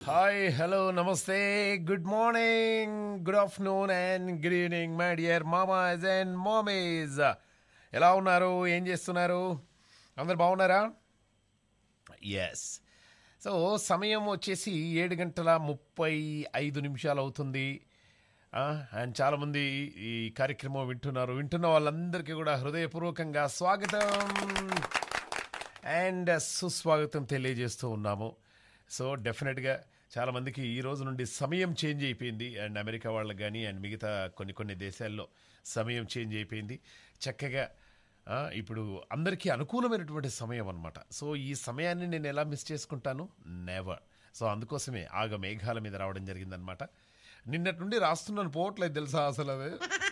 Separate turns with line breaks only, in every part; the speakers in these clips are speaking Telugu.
హాయ్ హలో నమస్తే good morning good afternoon and good evening my dear మామాస్ అండ్ మామీస్ ఎలా ఉన్నారు ఏం చేస్తున్నారు అందరు బాగున్నారా ఎస్ సో సమయం వచ్చేసి ఏడు గంటల ముప్పై ఐదు నిమిషాలు అవుతుంది అండ్ చాలామంది ఈ కార్యక్రమం వింటున్నారు వింటున్న వాళ్ళందరికీ కూడా హృదయపూర్వకంగా స్వాగతం అండ్ సుస్వాగతం తెలియజేస్తూ ఉన్నాము సో డెఫినెట్గా చాలామందికి ఈ రోజు నుండి సమయం చేంజ్ అయిపోయింది అండ్ అమెరికా వాళ్ళకి కానీ అండ్ మిగతా కొన్ని కొన్ని దేశాల్లో సమయం చేంజ్ అయిపోయింది చక్కగా ఆ, ఇప్పుడు అందరికీ అనుకూలమైనటువంటి సమయం అనమాట సో ఈ సమయాన్ని నేను ఎలా మిస్ చేసుకుంటాను నెవర్ సో అందుకోసమే ఆగ మేఘాల మీద రావడం జరిగిందనమాట నిన్నటి నుండి రాస్తున్నాను పోవట్లేదు తెలుసా అసలు అది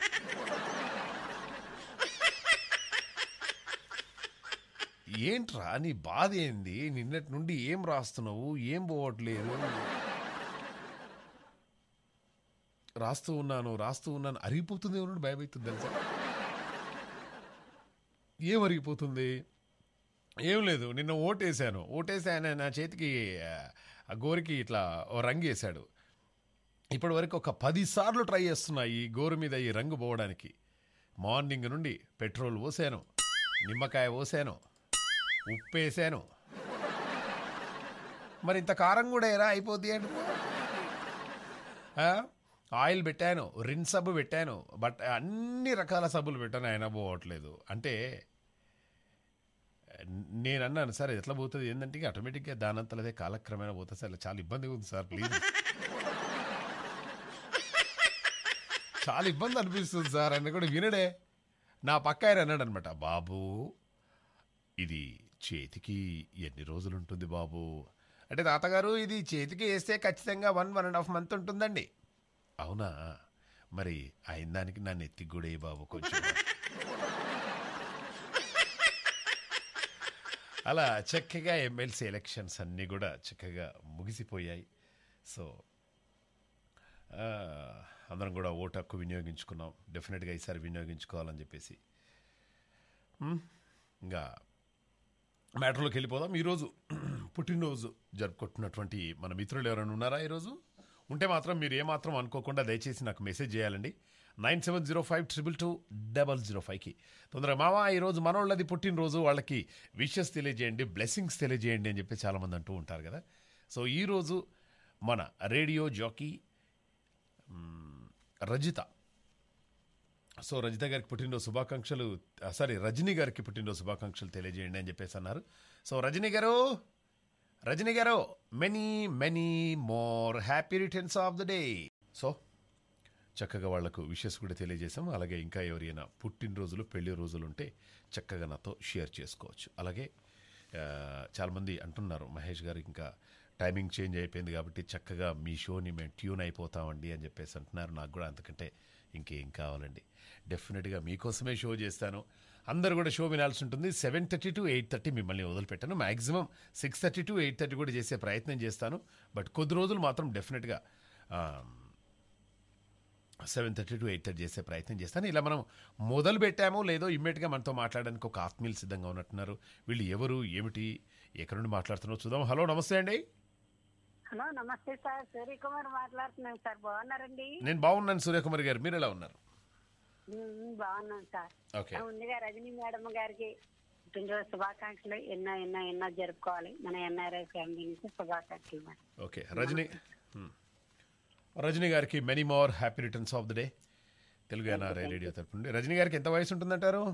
ఏంట్రా నీ బాధ ఏంది నిన్నటి నుండి ఏం రాస్తున్నావు ఏం పోవట్లేదు రాస్తూ ఉన్నాను రాస్తూ ఉన్నాను అరిగిపోతుంది ఏమన్నా భయం అవుతుంది తెలుసా ఏం అరిగిపోతుంది ఏం లేదు నిన్న ఓటేసాను ఓటేసి ఆయన నా చేతికి ఆ, ఆ గోరికి ఇట్లా ఓ రంగు వేశాడు ఇప్పటి వరకు ఒక పది సార్లు ట్రై చేస్తున్నా ఈ గోరు మీద ఈ రంగు పోవడానికి మార్నింగ్ నుండి పెట్రోల్ పోసాను నిమ్మకాయ పోసాను ఉప్పు వేసాను మరి ఇంత కారం కూడా ఎరా అయిపోద్ది అంటే ఆ? ఆయిల్ పెట్టాను రిన్ సబ్బు పెట్టాను బట్ అన్ని రకాల సబ్బులు పెట్టాను అయినా పోవట్లేదు అంటే నేను అన్నాను సార్ ఎట్లా పోతుంది ఏంటంటే ఇక ఆటోమేటిక్గా దానంతలదే కాలక్రమేణా పోతుంది సార్ చాలా ఇబ్బందిగా ఉంది సార్ ప్లీజ్ చాలా ఇబ్బంది అనిపిస్తుంది సార్ అని కూడా వినడే నా పక్క ఆయన అన్నాడు అనమాట బాబు ఇది చేతికి ఎన్ని రోజులు ఉంటుంది బాబు అంటే తాతగారు ఇది చేతికి వేస్తే ఖచ్చితంగా one one and half month ఉంటుందండి అవునా మరి అయిన దానికి నన్ను ఎత్తి కూడా ఏ బాబు కొంచెం అలా చక్కగా ఎమ్మెల్సీ ఎలక్షన్స్ అన్నీ కూడా చక్కగా ముగిసిపోయాయి సో ఆ, అందరం కూడా ఓటు హక్కు వినియోగించుకున్నాం డెఫినెట్గా ఈసారి వినియోగించుకోవాలని చెప్పేసి మ్, ఇంకా మ్యాటర్లోకి వెళ్ళిపోదాం ఈరోజు పుట్టినరోజు జరుపుకుంటున్నటువంటి మన మిత్రులు ఎవరైనా ఉన్నారా ఈరోజు ఉంటే మాత్రం మీరు ఏమాత్రం అనుకోకుండా దయచేసి నాకు మెసేజ్ చేయాలండి nine seven zero five triple two double zero ఫైవ్కి తొందరగా మామ ఈరోజు మనోళ్ళది పుట్టినరోజు వాళ్ళకి విషెస్ తెలియజేయండి బ్లెస్సింగ్స్ తెలియజేయండి అని చెప్పి చాలామంది అంటూ ఉంటారు కదా సో ఈరోజు మన రేడియో జాకీ మ్, రజిత సో రజిత గారికి పుట్టినరోజు శుభాకాంక్షలు ఆ, సారీ రజనీ గారికి పుట్టినరోజు శుభాకాంక్షలు తెలియజేయండి అని చెప్పేసి అన్నారు సో రజనీ గారు రజనీ గారు many many more happy returns of the day so చక్కగా వాళ్లకు విషెస్ కూడా తెలియజేశాం అలాగే ఇంకా ఎవరైనా పుట్టినరోజులు పెళ్లి రోజులు ఉంటే చక్కగా నాతో షేర్ చేసుకోవచ్చు అలాగే ఆ, చాలామంది అంటున్నారు మహేష్ గారు ఇంకా టైమింగ్ చేంజ్ అయిపోయింది కాబట్టి చక్కగా మీ షోని మేము ట్యూన్ అయిపోతామండి అని చెప్పేసి అంటున్నారు నాకు కూడా అంతకంటే ఇంకేం కావాలండి డెఫినెట్గా మీకోసమే షో చేస్తాను అందరు కూడా షో వినాల్సి ఉంటుంది seven thirty to eight thirty మిమ్మల్ని వదిలిపెట్టాను maximum six thirty to eight thirty కూడా చేసే ప్రయత్నం చేస్తాను బట్ కొద్ది రోజులు మాత్రం డెఫినెట్గా seven thirty to eight thirty చేసే ప్రయత్నం చేస్తాను ఇలా మనం మొదలు పెట్టామో లేదో ఇమ్మీడియట్గా మనతో మాట్లాడడానికి ఒక ఆత్మీయులు సిద్ధంగా ఉన్నట్టున్నారు వీళ్ళు ఎవరు ఏమిటి ఎక్కడి నుండి మాట్లాడుతున్నారో చూద్దాం హలో నమస్తే అండి
హలో నమస్తే సార్ సూర్యకుమార్ మాట్లాడుతున్నాను సార్ బాగున్నారండి
నేను బాగున్నాను సూర్యకుమార్ గారు మీరు ఎలా ఉన్నారు
ఉమ్, బాగున్నాను సార్
ఓకే
ఆ, ముందుగా రజనీ మేడం గారికి పుట్టినరోజు శుభాకాంక్షలు ఎన్నో ఎన్నో ఎన్నో జరుపుకోవాలి మన ఎన్ఆర్ఐ ఫ్యామిలీ నుంచి శుభాకాంక్షలు మేడం
ఓకే రజనీ హ్మ్. రజనీ గారికి many more happy returns of the day Telugu NRI radio తరపు నుండి రజనీ గారికి ఎంత వయసు ఉంటుందంటారు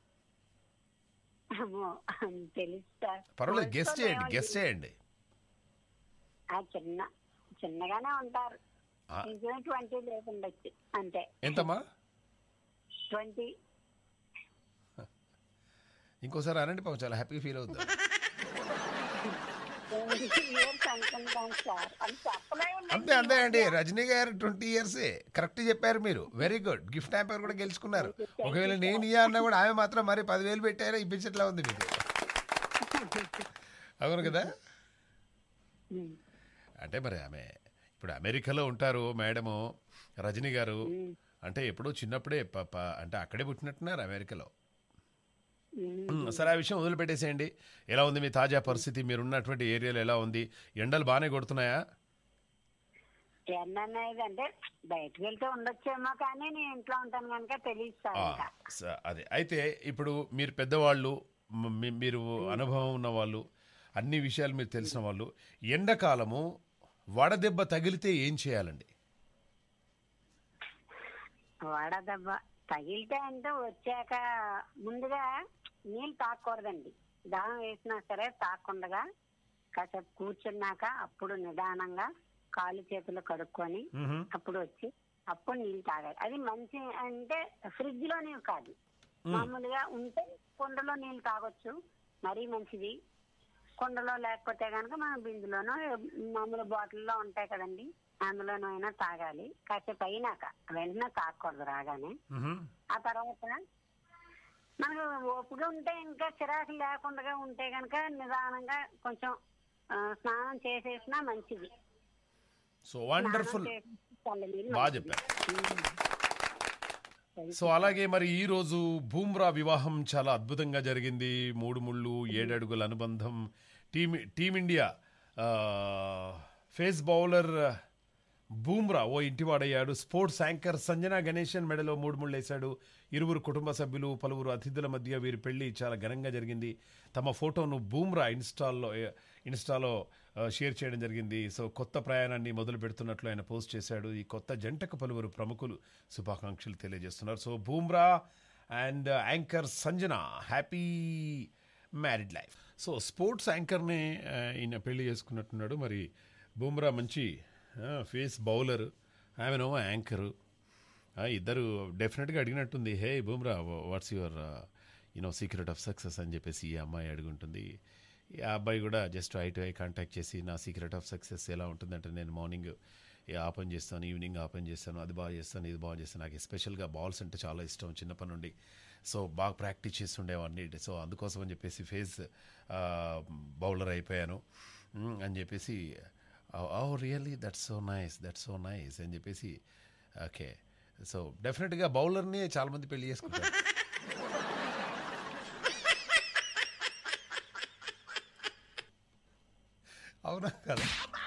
అమ్మో, తెలుసు సార్
పర్వాలేదు గెస్ట్ చేయండి గెస్ట్ చేయండి
ఆ, చిన్న చిన్నగానే ఉంటారు
ఆ.
ఇంకేం ట్వంటీ లేకుండొచ్చు అంతే
ఎంతమ్మా
ట్వంటీ
ఇంకోసారి అనండి పాపం చాలా హ్యాపీగా ఫీల్ అవుతుంది
ఇయర్స్ అనుకుంటాను సార్ అని చెప్పలేము
అంతే అంతే అండి రజనీ గారు ట్వంటీ ఇయర్సే కరెక్ట్ చెప్పారు మీరు వెరీ గుడ్ గిఫ్ట్ హ్యాంపర్ కూడా గెలుచుకున్నారు ఒకవేళ నేను ఇయ్యా అన్నా కూడా ఆమె మాత్రం మరి పదివేలు పెట్టారా ఇప్పించట్లా ఉంది మీకు అవును కదా
ఉమ్,
అంటే మరి ఆమె ఇప్పుడు అమెరికాలో ఉంటారు మేడము రజనీ గారు అంటే ఎప్పుడో చిన్నప్పుడే ప- ప- అంటే అక్కడే పుట్టినట్టున్నారు అమెరికాలో
ఉమ్.
మ్, సరే ఆ విషయం వదిలిపెట్టేసేయండి ఎలా ఉంది మీ తాజా పరిస్థితి మీరు ఉన్నటువంటి ఏరియాలో ఎలా ఉంది ఎండలు బాగానే కొడుతున్నాయా
ఎన్న అనేది అంటే బయటకు వెళ్తే ఉండొచ్చేమో కానీ నేను ఇంట్లో ఉంటాను కనుక తెలియదు సార్
ఆ,
ఇంకా
స- అదే అయితే ఇప్పుడు మీరు పెద్దవాళ్ళు మ- మీ- మీరు అనుభవం ఉన్న వాళ్ళు అన్ని విషయాలు మీరు తెలిసిన వాళ్ళు ఎండాకాలము వడదెబ్బ తగిలితే ఏం చేయాలండి
వడదెబ్బ తగిలితే అంటే వచ్చాక ముందుగా నీళ్ళు తాకూడదండి దాహం వేసినా సరే తాకుండా కాసేపు కూర్చున్నాక అప్పుడు నిదానంగా కాలు చేతులు కడుక్కొని
మ్హూ.
అప్పుడు వచ్చి అప్పుడు నీళ్ళు తాగాలి అది మంచి అంటే ఫ్రిడ్జ్ లో నీళ్ళు కాదు మామూలుగా ఉంటే కుండలో నీళ్ళు తాగొచ్చు మరీ మంచిది కుండలో లేకపోతే కనుక మనం బిందులోనో మామూలు బాటిల్లో ఉంటాయి కదండి అందులోనూ అయినా తాగాలి కాసేపు అయినాక వెంటనే తాగకూడదు రాగానే
మ్హూ.
ఆ తర్వాత మనకు ఓపిక ఉంటే ఇంకా చిరాకు లేకుండా ఉంటే కనుక నిదానంగా కొంచెం ఆ, స్నానం చేసేసినా మంచిది
సో వండర్ఫుల్
స్నానం చేసేసి చల్లనీళ్ళు
బాగా
మంచిది.
చెప్పారు సో అలాగే మరి ఈ రోజు బూమ్రా వివాహం చాలా అద్భుతంగా జరిగింది మూడు ముళ్ళు ఏడడుగుల అనుబంధం టీమ్ టీమిండియా ఆ, ఫేస్ బౌలర్ బూమ్రా ఓ ఇంటివాడయ్యాడు స్పోర్ట్స్ యాంకర్ సంజన గణేశన్ మెడలో మూడు ముళ్ళు వేశాడు ఇరువురు కుటుంబ సభ్యులు పలువురు అతిథుల మధ్య వీరి పెళ్లి చాలా ఘనంగా జరిగింది తమ ఫోటోను బూమ్రా ఇన్స్టాల్లో ఇన్స్టాలో ఆ, షేర్ చేయడం జరిగింది సో కొత్త ప్రయాణాన్ని మొదలు పెడుతున్నట్లు ఆయన పోస్ట్ చేశాడు ఈ కొత్త జంటకు పలువురు ప్రముఖులు శుభాకాంక్షలు తెలియజేస్తున్నారు so Bumrah and anchor Sanjana happy married life so sports యాంకర్నే ఆ, ఈయన పెళ్లి చేసుకున్నట్టున్నాడు మరి బూమ్రా మంచి ఫేస్ బౌలర్ ఆమెనేమో యాంకరు ఆ, ఇద్దరు డెఫినెట్గా అడిగినట్టుంది hey Bumrah what's your you know secret of success అని చెప్పేసి ఈ అమ్మాయి అడుగుంటుంది ఈ అబ్బాయి కూడా just eye to eye contact చేసి నా సీక్రెట్ ఆఫ్ సక్సెస్ ఎలా ఉంటుందంటే నేను మార్నింగ్ ఆ పని చేస్తాను ఈవినింగ్ ఆ పని చేస్తాను అది బాగా చేస్తాను ఇది బాగా చేస్తాను నాకు ఎస్పెషల్గా బాల్స్ అంటే చాలా ఇష్టం చిన్నప్పటి నుండి సో బాగా ప్రాక్టీస్ చేస్తుండేవాడిని సో అందుకోసం అని చెప్పేసి ఫేస్ బౌలర్ అయిపోయాను మ్, అని చెప్పేసి oh really that's so nice that's so nice అని చెప్పేసి ఓకే సో డెఫినెట్గా బౌలర్ని చాలామంది పెళ్లి చేసుకుంటారు అవునా కదా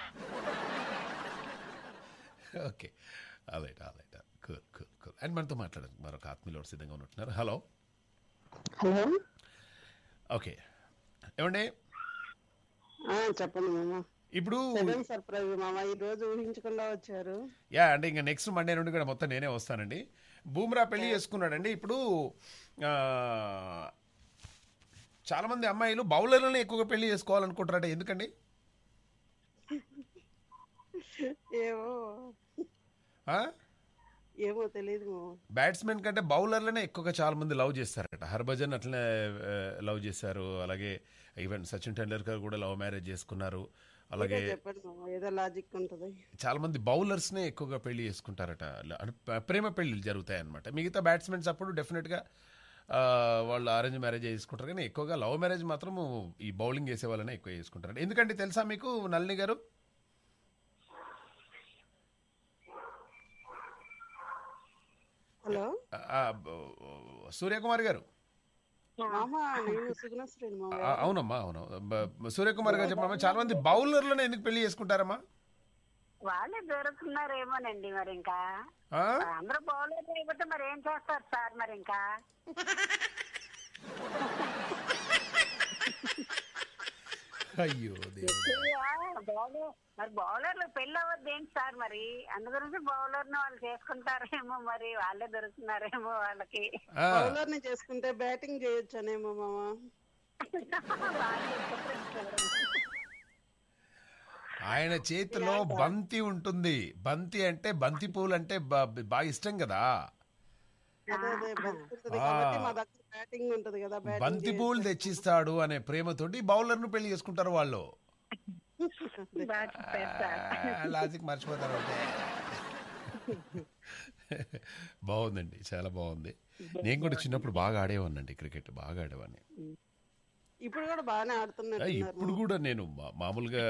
okay alright alright cool cool cool and మనతో మాట్లాడారు మరొక ఆత్మీయులు సిద్ధంగా ఉంటున్నారు హలో
హలో
ఓకే ఏమండి
ఆ, చెప్పండి మామ
ఇప్పుడు
సెవెన్ సర్ప్రైజ్ మామ ఈ రోజు ఊహించకుండా వచ్చారు
యా అంటే ఇంకా నెక్స్ట్ మండే నుండి కూడా మొత్తం నేనే వస్తానండి బూమ్రా పెళ్లి చేసుకున్నాడండి ఇప్పుడు ఆ, చాలా మంది అమ్మాయిలు బౌలర్లను ఎక్కువగా పెళ్లి చేసుకోవాలనుకుంటారట ఎందుకండి
ఏమో
ఆ?
ఏమో తెలియదు మామ
బ్యాట్స్మెన్ కంటే బౌలర్లనే ఎక్కువగా చాలా మంది లవ్ చేస్తారట హర్భజన్ అట్లనే ఆ, లవ్ చేశారు అలాగే ఈవెన్ సచిన్ టెండూల్కర్ కూడా లవ్ మ్యారేజ్ చేసుకున్నారు అలాగే
ఏదో చెప్పండి మామ ఏదో లాజిక్ ఉంటది
చాలా మంది బౌలర్స్నే ఎక్కువగా పెళ్లి చేసుకుంటారట ల- అంటే ప- ప్రేమ పెళ్లిళ్ళు జరుగుతాయి అనమాట మిగతా బ్యాట్స్మెన్స్ అప్పుడు డెఫినెట్గా ఆ, వాళ్ళు అరేంజ్ మ్యారేజ్ చేసుకుంటారు కానీ ఎక్కువగా లవ్ మ్యారేజ్ మాత్రం ఈ బౌలింగ్ చేసే వాళ్ళనే ఎక్కువ చేసుకుంటారు ఎందుకంటే తెలుసా మీకు నళిని గారు
హలో
ఆ, ఆ, బ- సూర్యకుమార్ గారు
మామ నేను సుగుణశ్రేణి మామ
ఆ, అవునమ్మా అవును బ- సూర్యకుమార్ గారు చెప్పమ్మా చాలా మంది బౌలర్లను ఎందుకు పెళ్లి చేసుకుంటారమ్మా
వాళ్ళే దొరుకుతున్నారేమోనండి మరి ఇంకా
ఆ?
అందరూ బౌలర్ అయిపోతే మరి ఏం చేస్తారు సార్ మరి ఇంకా
అయ్యో దేవుడా.
బౌలర్ మరి బౌలర్లు పెళ్ళి అవ్వద్దు ఏంటి సార్ మరి అందు గురించి బౌలర్ ని వాళ్ళు చేసుకుంటారేమో మరి వాళ్ళే దొరుకుతున్నారేమో వాళ్ళకి
ఆ,
బౌలర్ ని చేసుకుంటే బ్యాటింగ్ చేయొచ్చనేమో మామ
బాగా చెప్పారు.
ఆయన చేతిలో బంతి ఉంటుంది బంతి అంటే బంతి పూలు అంటే బా- బాగా ఇష్టం కదా
అదే అదే బంతి ఉంటది కాబట్టి మా దగ్గర బ్యాటింగ్ ఉంటది కదా
బంతి
బ్యాటింగ్
పూలు తెచ్చిస్తాడు అనే ప్రేమతోటి బౌలర్ ను పెళ్లి చేసుకుంటారు వాళ్ళు
బాగా చెప్పారు సార్
లాజిక్ మర్చిపోతారు అంటే బాగుందండి చాలా బాగుంది నేను కూడా చిన్నప్పుడు బాగా ఆడేవాడినండి క్రికెట్ బాగా ఆడేవాడిని
ఇప్పుడు కూడా బాగానే
ఆ,
ఆడుతున్నట్టున్నారు
ఇప్పుడు కూడా నేను మా- మామూలుగా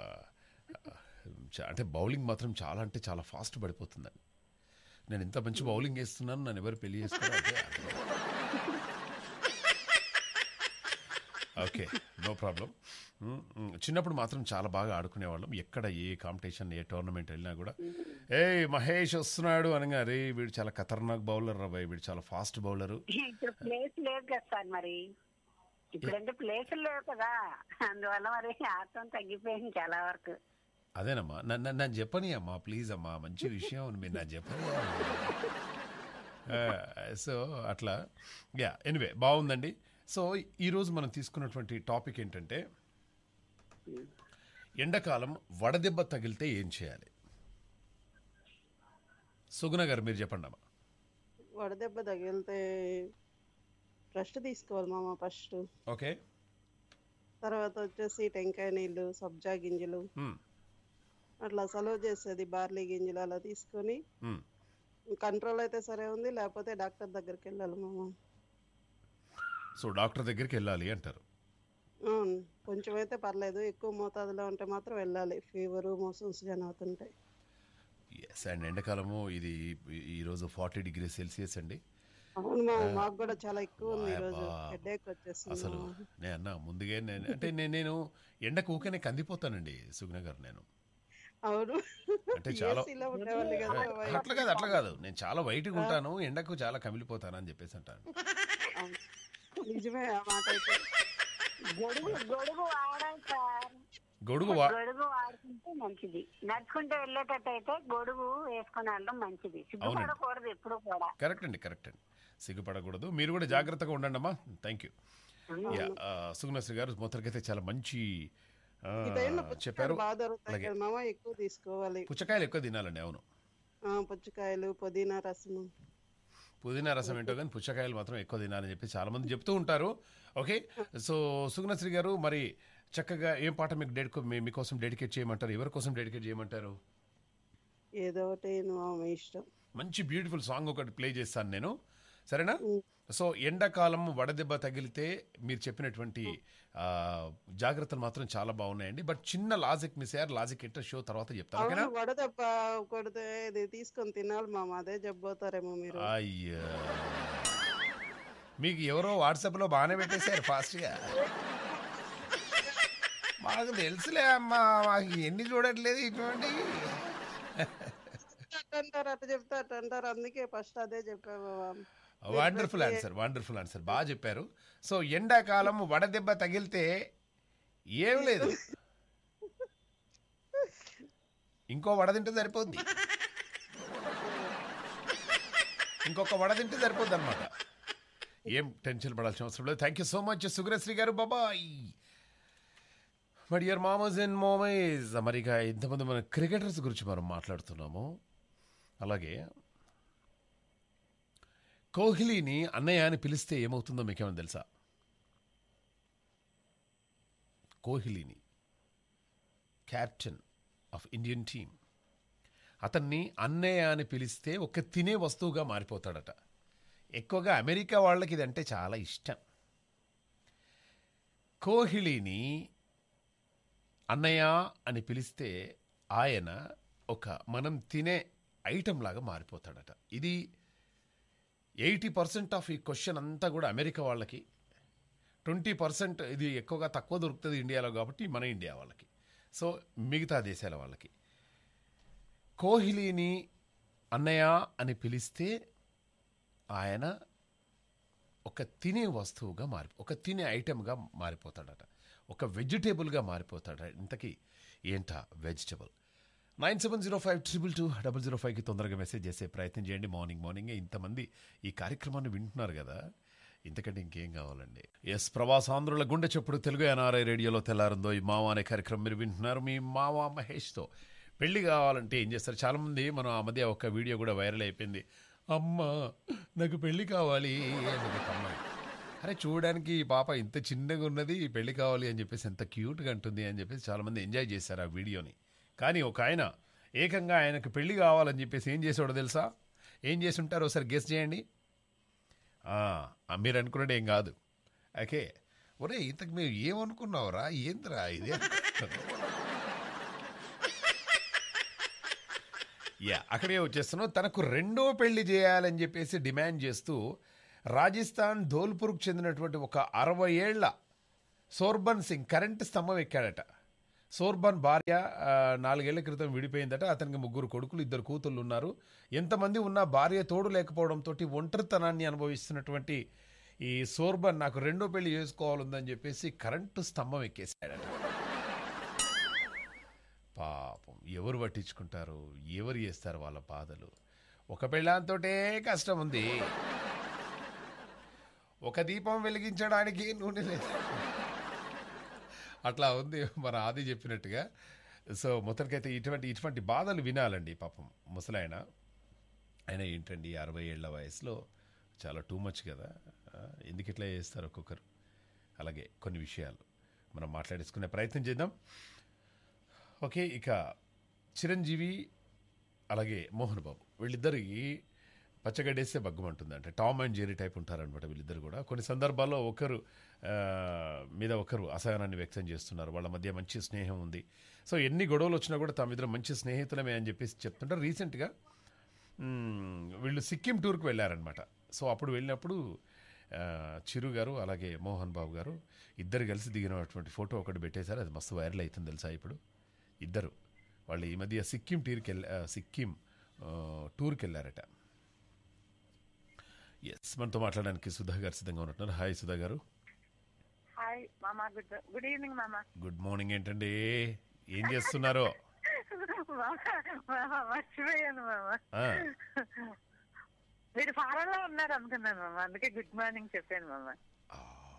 చా- అంటే బౌలింగ్ మాత్రం చాలా అంటే చాలా ఫాస్ట్ పడిపోతుందండి నేను ఇంత మంచి బౌలింగ్ వేస్తున్నాను నన్ను ఎవరు పెళ్లి చేసుకోవాలి ఓకే నో ప్రాబ్లం చిన్నప్పుడు మాత్రం చాలా బాగా ఆడుకునేవాళ్ళం ఎక్కడ ఏ కాంపిటీషన్ ఏ టోర్నమెంట్ వెళ్ళినా కూడా ఏ మహేష్ వస్తున్నాడు అనగా రే వీడు చాలా ఖతర్నాక్ బౌలర్ రా బాయ్ వీడు చాలా ఫాస్ట్ బౌలరు
ఇప్పుడు ప్లేస్ లేదు కదా సార్ మరి ఇప్పుడంటే ప్లేస్ లేవు కదా అందువల్ల మరి ఆడటం తగ్గిపోయింది చాలా వరకు
అదేనమ్మా నన్ను నన్ను చెప్పని అమ్మా ప్లీజ్ అమ్మా మంచి విషయం మీరు నాకు చెప్పని సో అట్లా యా ఎనివే బాగుందండి సో ఈరోజు మనం తీసుకున్నటువంటి టాపిక్ ఏంటంటే ఎండాకాలం వడదెబ్బ తగిలితే ఏం చేయాలి సుగుణ గారు మీరు చెప్పండి అమ్మా
వడదెబ్బ తగిలితే రెస్ట్ తీసుకోవాలి మామ ఫస్ట్
ఓకే
తర్వాత వచ్చేసి టెంకాయ నీళ్ళు సబ్జా గింజలు
మ్,
అట్లా సలవ చేసేది బార్లీ గింజలు అలా తీసుకొని
మ్.
కంట్రోల్ అయితే సరే ఉంది లేకపోతే డాక్టర్ దగ్గరికి వెళ్ళాలి మామ
సో డాక్టర్ దగ్గరికి వెళ్ళాలి అంటారు
అవును కొంచెం అయితే పర్లేదు ఎక్కువ మోతాదులో ఉంటే మాత్రం వెళ్ళాలి ఫీవర్ మోషన్స్ కానీ అవుతుంటాయి
ఎస్ అండ్ ఎండాకాలము ఇది ఈ- ఈరోజు ఫార్టీ డిగ్రీ సెల్సియస్ అండి
అవును మామ మాకు కూడా చాలా ఎక్కువ ఉంది ఈరోజు
వాయబ్బా.
హెడేక్ వచ్చేస్తుంది
అసలు
మామ.
నేను అన్నా ముందుగా నేను అంటే నేను నేను ఎండకు ఊకనే కందిపోతానండి సుగుణ గారు నేను
అవును
అంటే చాలా-
ఏసీలో ఉండేవాళ్ళు కదా మామ.
అట్లా కాదు అట్లా కాదు నేను చాలా వైట్గా ఉంటాను ఎండకు చాలా కమిలిపోతాను అని చెప్పేసి అంటాను
అవును. నిజమే ఆ మాట అయితే
గొడుగు గొడుగు వాడాలి సార్
గొడుగు వా
గొడుగు వాడుకుంటే మంచిది నడుచుకుంటూ వెళ్ళేటట్టు అయితే గొడుగు వేసుకుని వెళ్ళడం మంచిది సిగ్గుపడకూడదు ఎప్పుడు కూడా
కరెక్ట్ అండి కరెక్ట్ అండి సిగ్గుపడకూడదు మీరు కూడా జాగ్రత్తగా ఉండండి అమ్మా థ్యాంక్ యూ యా సుగుణశ్రీ గారు మొత్తానికైతే చాలా మంచి ఆ,
ఈ టైంలో
చెప్పారు
పుచ్చకాయలు బాగా దొరుకుతాయి
అలాగే.
కదా మామ ఎక్కువ తీసుకోవాలి
పుచ్చకాయలు ఎక్కువ తినాలండి అవును
ఆ, పుచ్చకాయలు పుదీనా రసము
పుదీనా రసం ఏంటో కానీ పుచ్చకాయలు మాత్రం ఎక్కువ తినాలని చెప్పి చాలా మంది చెప్తూ ఉంటారు ఓకే సో సుగుణశ్రీ గారు మరి చక్కగా ఏం పాట మీకు డెడికో మీ- మీకోసం డెడికేట్ చేయమంటారు ఎవరి కోసం డెడికేట్ చేయమంటారు
ఏదో ఒకటి మామ మీ ఇష్టం
మంచి బ్యూటిఫుల్ సాంగ్ ఒకటి ప్లే చేస్తాను నేను సరేనా సో ఎండాకాలం వడదెబ్బ తగిలితే మీరు చెప్పినటువంటి ఆ, జాగ్రత్తలు మాత్రం చాలా బాగున్నాయండి బట్ చిన్న లాజిక్ మిస్ అయ్యారు లాజిక్ ఎట్ట షో తర్వాత చెప్తాను ఓకేనా
అవును వడదెబ్బ కొడితే ఇది తీసుకొని తినాలి మామ అదే జబ్బోతారేమో మీరు
అయ్యా మీకు ఎవరో వాట్సాప్లో బాగానే పెట్టేశారు ఫాస్ట్గా మాకు తెలుసులే అమ్మా మాకు ఎన్ని చూడట్లేదు ఇటువంటి
అట్ట అంటారు అట్ట చెప్తే అట్ట అంటారు అందుకే ఫస్ట్ అదే చెప్పా మామ
వండర్ఫుల్ ఆన్సర్ వండర్ఫుల్ ఆన్సర్ బాగా చెప్పారు సో ఎండాకాలం వడదెబ్బ తగిలితే ఏం లేదు ఇంకో వడ తింటే సరిపోద్ది ఇంకొక వడ తింటే సరిపోద్ది అనమాట ఏం టెన్షన్ పడాల్సిన అవసరం లేదు థ్యాంక్ యూ సో మచ్ సుగ్రశ్రీ గారు బాబాయ్ మరి ఇయర్ మామస్ అండ్ మోమైజ్ మరి ఇక ఇంతమంది మన క్రికెటర్స్ గురించి మనం మాట్లాడుతున్నాము అలాగే కోహ్లీని అన్నయ్య అని పిలిస్తే ఏమవుతుందో మీకేమైనా తెలుసా కోహ్లీని క్యాప్టెన్ ఆఫ్ ఇండియన్ టీమ్ అతన్ని అన్నయ్య అని పిలిస్తే ఒక తినే వస్తువుగా మారిపోతాడట ఎక్కువగా అమెరికా వాళ్ళకి ఇదంటే చాలా ఇష్టం కోహ్లీని అన్నయ్య అని పిలిస్తే ఆయన ఒక మనం తినే ఐటెం లాగా మారిపోతాడట ఇది ఎయిటీ పర్సెంట్ ఆఫ్ ఈ క్వశ్చన్ అంతా కూడా అమెరికా వాళ్ళకి ట్వంటీ పర్సెంట్ ఇది ఎక్కువగా తక్కువ దొరుకుతుంది ఇండియాలో కాబట్టి మన ఇండియా వాళ్ళకి సో మిగతా దేశాల వాళ్ళకి కోహ్లీని అన్నయ్య అని పిలిస్తే ఆయన ఒక తినే వస్తువుగా మారి ఒక తినే ఐటెంగా మారిపోతాడట ఒక వెజిటేబుల్గా మారిపోతాడు ఇంతకీ ఏంటా vegetable nine seven zero five triple two double zero ఫైవ్కి తొందరగా మెసేజ్ చేసే ప్రయత్నం చేయండి మార్నింగ్ మార్నింగే ఇంతమంది ఈ కార్యక్రమాన్ని వింటున్నారు కదా ఇంతకంటే ఇంకేం కావాలండి ఎస్ ప్రవాసాంధ్రుల గుండె చెప్పుడు తెలుగు ఎన్ఆర్ఐ రేడియోలో తెల్లారిందో ఈ మావ అనే కార్యక్రమం మీరు వింటున్నారు మీ మావ మహేష్తో పెళ్లి కావాలంటే ఏం చేస్తారు చాలామంది మనం ఆ మధ్య ఒక వీడియో కూడా వైరల్ అయిపోయింది అమ్మ నాకు పెళ్లి కావాలి అని ఒక అమ్మాయి అరే చూడడానికి ఈ పాప ఇంత చిన్నగా ఉన్నది పెళ్లి కావాలి అని చెప్పేసి ఎంత క్యూట్గా అంటుంది అని చెప్పేసి చాలామంది ఎంజాయ్ చేశారు ఆ వీడియోని కానీ ఒక ఆయన ఏకంగా ఆయనకు పెళ్లి కావాలని చెప్పేసి ఏం చేసాడో తెలుసా ఏం చేసి ఉంటారో ఒకసారి గెస్ చేయండి ఆ, ఆ, మీరు అనుకున్నట్టు ఏం కాదు ఓకే ఒరే ఇంతకు మీరు ఏమనుకున్నావురా ఏంద్రా ఇది యా అక్కడే వచ్చేస్తున్నాం తనకు రెండో పెళ్లి చేయాలని చెప్పేసి డిమాండ్ చేస్తూ రాజస్థాన్ ధోల్పూర్కు చెందినటువంటి ఒక అరవై ఏళ్ల సోర్బన్ సింగ్ కరెంట్ స్తంభం ఎక్కాడట సోర్బన్ భార్య ఆ, నాలుగేళ్ల క్రితం విడిపోయిందట అతనికి ముగ్గురు కొడుకులు ఇద్దరు కూతుళ్ళు ఉన్నారు ఎంతమంది ఉన్నా భార్య తోడు లేకపోవడంతో ఒంటరితనాన్ని అనుభవిస్తున్నటువంటి ఈ సోర్బన్ నాకు రెండో పెళ్లి చేసుకోవాలందని చెప్పేసి కరెంటు స్తంభం ఎక్కేసాడట పాపం ఎవరు పట్టించుకుంటారు ఎవరు చేస్తారు వాళ్ళ బాధలు ఒక పెళ్ళాంతోటే కష్టం ఉంది ఒక దీపం వెలిగించడానికి నూనె లేదు అట్లా ఉంది మన ఆది చెప్పినట్టుగా సో మొత్తానికైతే ఇటువంటి ఇటువంటి బాధలు వినాలండి పాపం ముసలాయన ఆయన ఏంటండి అరవై ఏళ్ల వయసులో చాలా టూ మచ్ కదా ఆ, ఎందుకు ఇట్లా చేస్తారు ఒక్కొక్కరు అలాగే కొన్ని విషయాలు మనం మాట్లాడేసుకునే ప్రయత్నం చేద్దాం ఓకే ఇక చిరంజీవి అలాగే మోహన్ బాబు వీళ్ళిద్దరికి పచ్చగడ్డేస్తే బగ్గమంటుంది అంటే టామ్ అండ్ జెరీ టైప్ ఉంటారనమాట వీళ్ళిద్దరు కూడా కొన్ని సందర్భాల్లో ఒకరు ఆ, మీద ఒకరు అసహనాన్ని వ్యక్తం చేస్తున్నారు వాళ్ళ మధ్య మంచి స్నేహం ఉంది సో ఎన్ని గొడవలు వచ్చినా కూడా తమిద్దరు మంచి స్నేహితులమే అని చెప్పేసి చెప్తుంటారు రీసెంట్గా మ్మ్, వీళ్ళు సిక్కిం టూర్కి వెళ్ళారనమాట సో అప్పుడు వెళ్ళినప్పుడు ఆ, చిరు గారు అలాగే మోహన్ బాబు గారు ఇద్దరు కలిసి దిగినటువంటి ఫోటో ఒకటి పెట్టేశారు అది మస్తు వైరల్ అవుతుంది తెలుసా ఇప్పుడు ఇద్దరు వాళ్ళు ఈ మధ్య సిక్కిం టూర్కి వెళ్ళ ఆ, సిక్కిం ఆ, టూర్కి వెళ్ళారట ఎస్ మనతో మాట్లాడడానికి సుధా గారు సిద్ధంగా ఉన్నట్టున్నారు హాయ్ సుధా గారు
హాయ్ మామా గుడ్ గుడ్ ఈవినింగ్ మామా
గుడ్ మార్నింగ్ ఏంటండి ఏం చేస్తున్నారు
మామా మర్చిపోయాను మామా
ఆ,
మీరు ఫారెన్ లో ఉన్నారు అనుకున్నాను మామా అందుకే గుడ్ మార్నింగ్ చెప్పాను మామా
ఆ,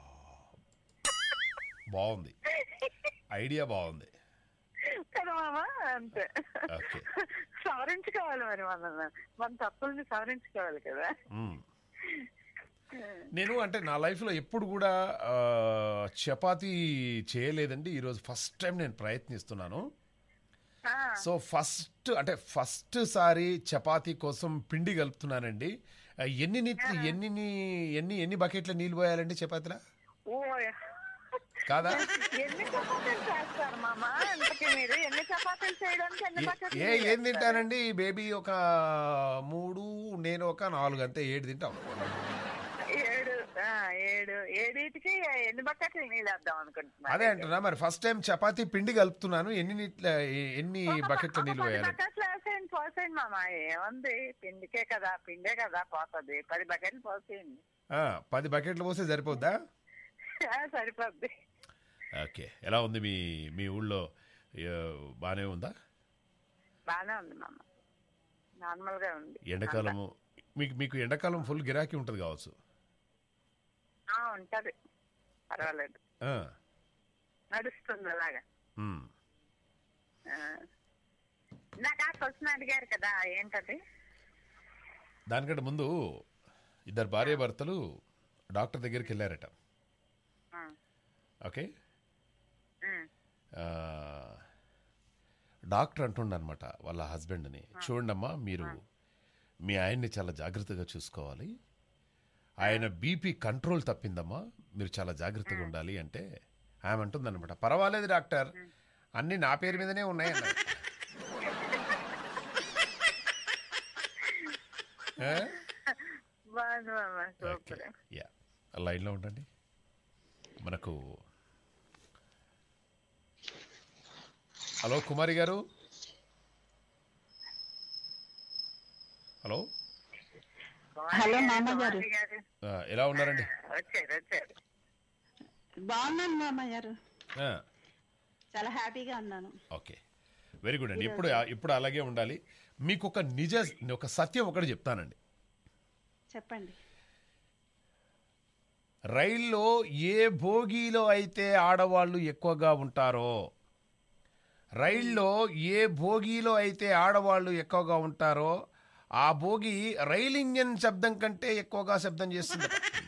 బాగుంది ఐడియా బాగుంది
కదా మామా అంతే
ఓకే
సవరించుకోవాలి మరి మన మన తప్పుల్ని సవరించుకోవాలి కదా
మ్మ్. నేను అంటే నా లైఫ్లో ఎప్పుడు కూడా ఆ, చపాతీ చేయలేదండి ఈరోజు ఫస్ట్ టైం నేను ప్రయత్నిస్తున్నాను
ఆ,
సో ఫస్ట్ అంటే ఫస్ట్ సారి చపాతీ కోసం పిండి కలుపుతున్నానండి ఆ, ఎన్ని నీట్లు ఎన్ని నీ- ఎన్ని ఎన్ని బకెట్ల నీళ్ళు పోయాలండి చపాతీలా
ఓ
కాదా
ఎన్ని చపాతీలు చేస్తారు మామా ఇంతకీ మీరు ఎన్ని చపాతీలు చేయడానికి ఎన్ని
ఏ-
బకెట్లు
ఏ
నీళ్ళు
ఏం
వేస్తారు?
తింటానండి బేబీ ఒక మూడు నేను ఒక నాలుగు అంతే ఏడు తింటాం
ఏడు ఆ, ఏడు ఏడింటికి ఎన్ని బకెట్లు నీళ్ళు వేద్దాం అనుకుంటున్నా
అదే అంటున్నా మరి ఫస్ట్ టైం చపాతీ పిండి కలుపుతున్నాను ఎన్ని నీట్ల ఎ- ఎన్ని బకెట్ల నీళ్ళు
పది
పోయాలి
బకెట్లు వేసేయండి పోసేయండి మామ ఏముంది పిండికే కదా పిండే కదా పోతుంది పది బకెట్లు పోసేయండి
ఆ, పది బకెట్లు పోస్తే సరిపోద్దా
ఆ, సరిపోద్ది
ఓకే ఎలా ఉంది మీ మీ ఊళ్ళో ఏ, బానే ఉందా
బానే ఉంది మామ నార్మల్ గా ఉంది
ఎండాకాలము మీకు మీకు ఎండాకాలం ఫుల్ గిరాకీ ఉంటుంది కావచ్చు
ఆ, ఉంటది పర్వాలేదు
ఆ,
నడుస్తుంది అలాగా
ఉమ్.
ఆ. ఇందాక క్వశ్చన్ అడిగారు కదా ఏంటది
దానికంటే ముందు ఇద్దరు భార్య భర్తలు డాక్టర్ దగ్గరికి వెళ్ళారట
ఆ,
ఓకే
ఉమ్,
ఆ, డాక్టర్ అంటుండనమాట వాళ్ళ హస్బెండ్ని చూడండమ్మా మీరు మీ ఆయన్ని చాలా జాగ్రత్తగా చూసుకోవాలి ఆయన బీపీ కంట్రోల్ తప్పిందమ్మా మీరు చాలా జాగ్రత్తగా ఉండాలి అంటే ఆమె అంటుందన్నమాట పర్వాలేదు డాక్టర్ అన్నీ నా పేరు మీదనే ఉన్నాయన్న ఆ?
బాగుంది మామ
ఓకే
సూపర్
యా లైన్లో ఉండండి మనకు హలో కుమారి గారు హలో
హలో, మామ గారు.
గారు
ఆ, ఎలా ఉన్నారండి
వచ్చారు వచ్చారు
బాగున్నాను మామయ్య గారు
ఆ,
చాలా హ్యాపీగా ఉన్నాను
ఓకే వెరీ గుడ్ అండి ఇప్పుడు ఇప్పుడు అలాగే ఉండాలి మీకు ఒక నిజ ఒక సత్యం ఒకటి చెప్తానండి
చెప్పండి
రైల్లో ఏ భోగిలో అయితే ఆడవాళ్ళు ఎక్కువగా ఉంటారో రైల్లో ఏ భోగిలో అయితే ఆడవాళ్ళు ఎక్కువగా ఉంటారో ఆ భోగి రైల్ ఇంజన్ శబ్దం కంటే ఎక్కువగా శబ్దం చేస్తుంది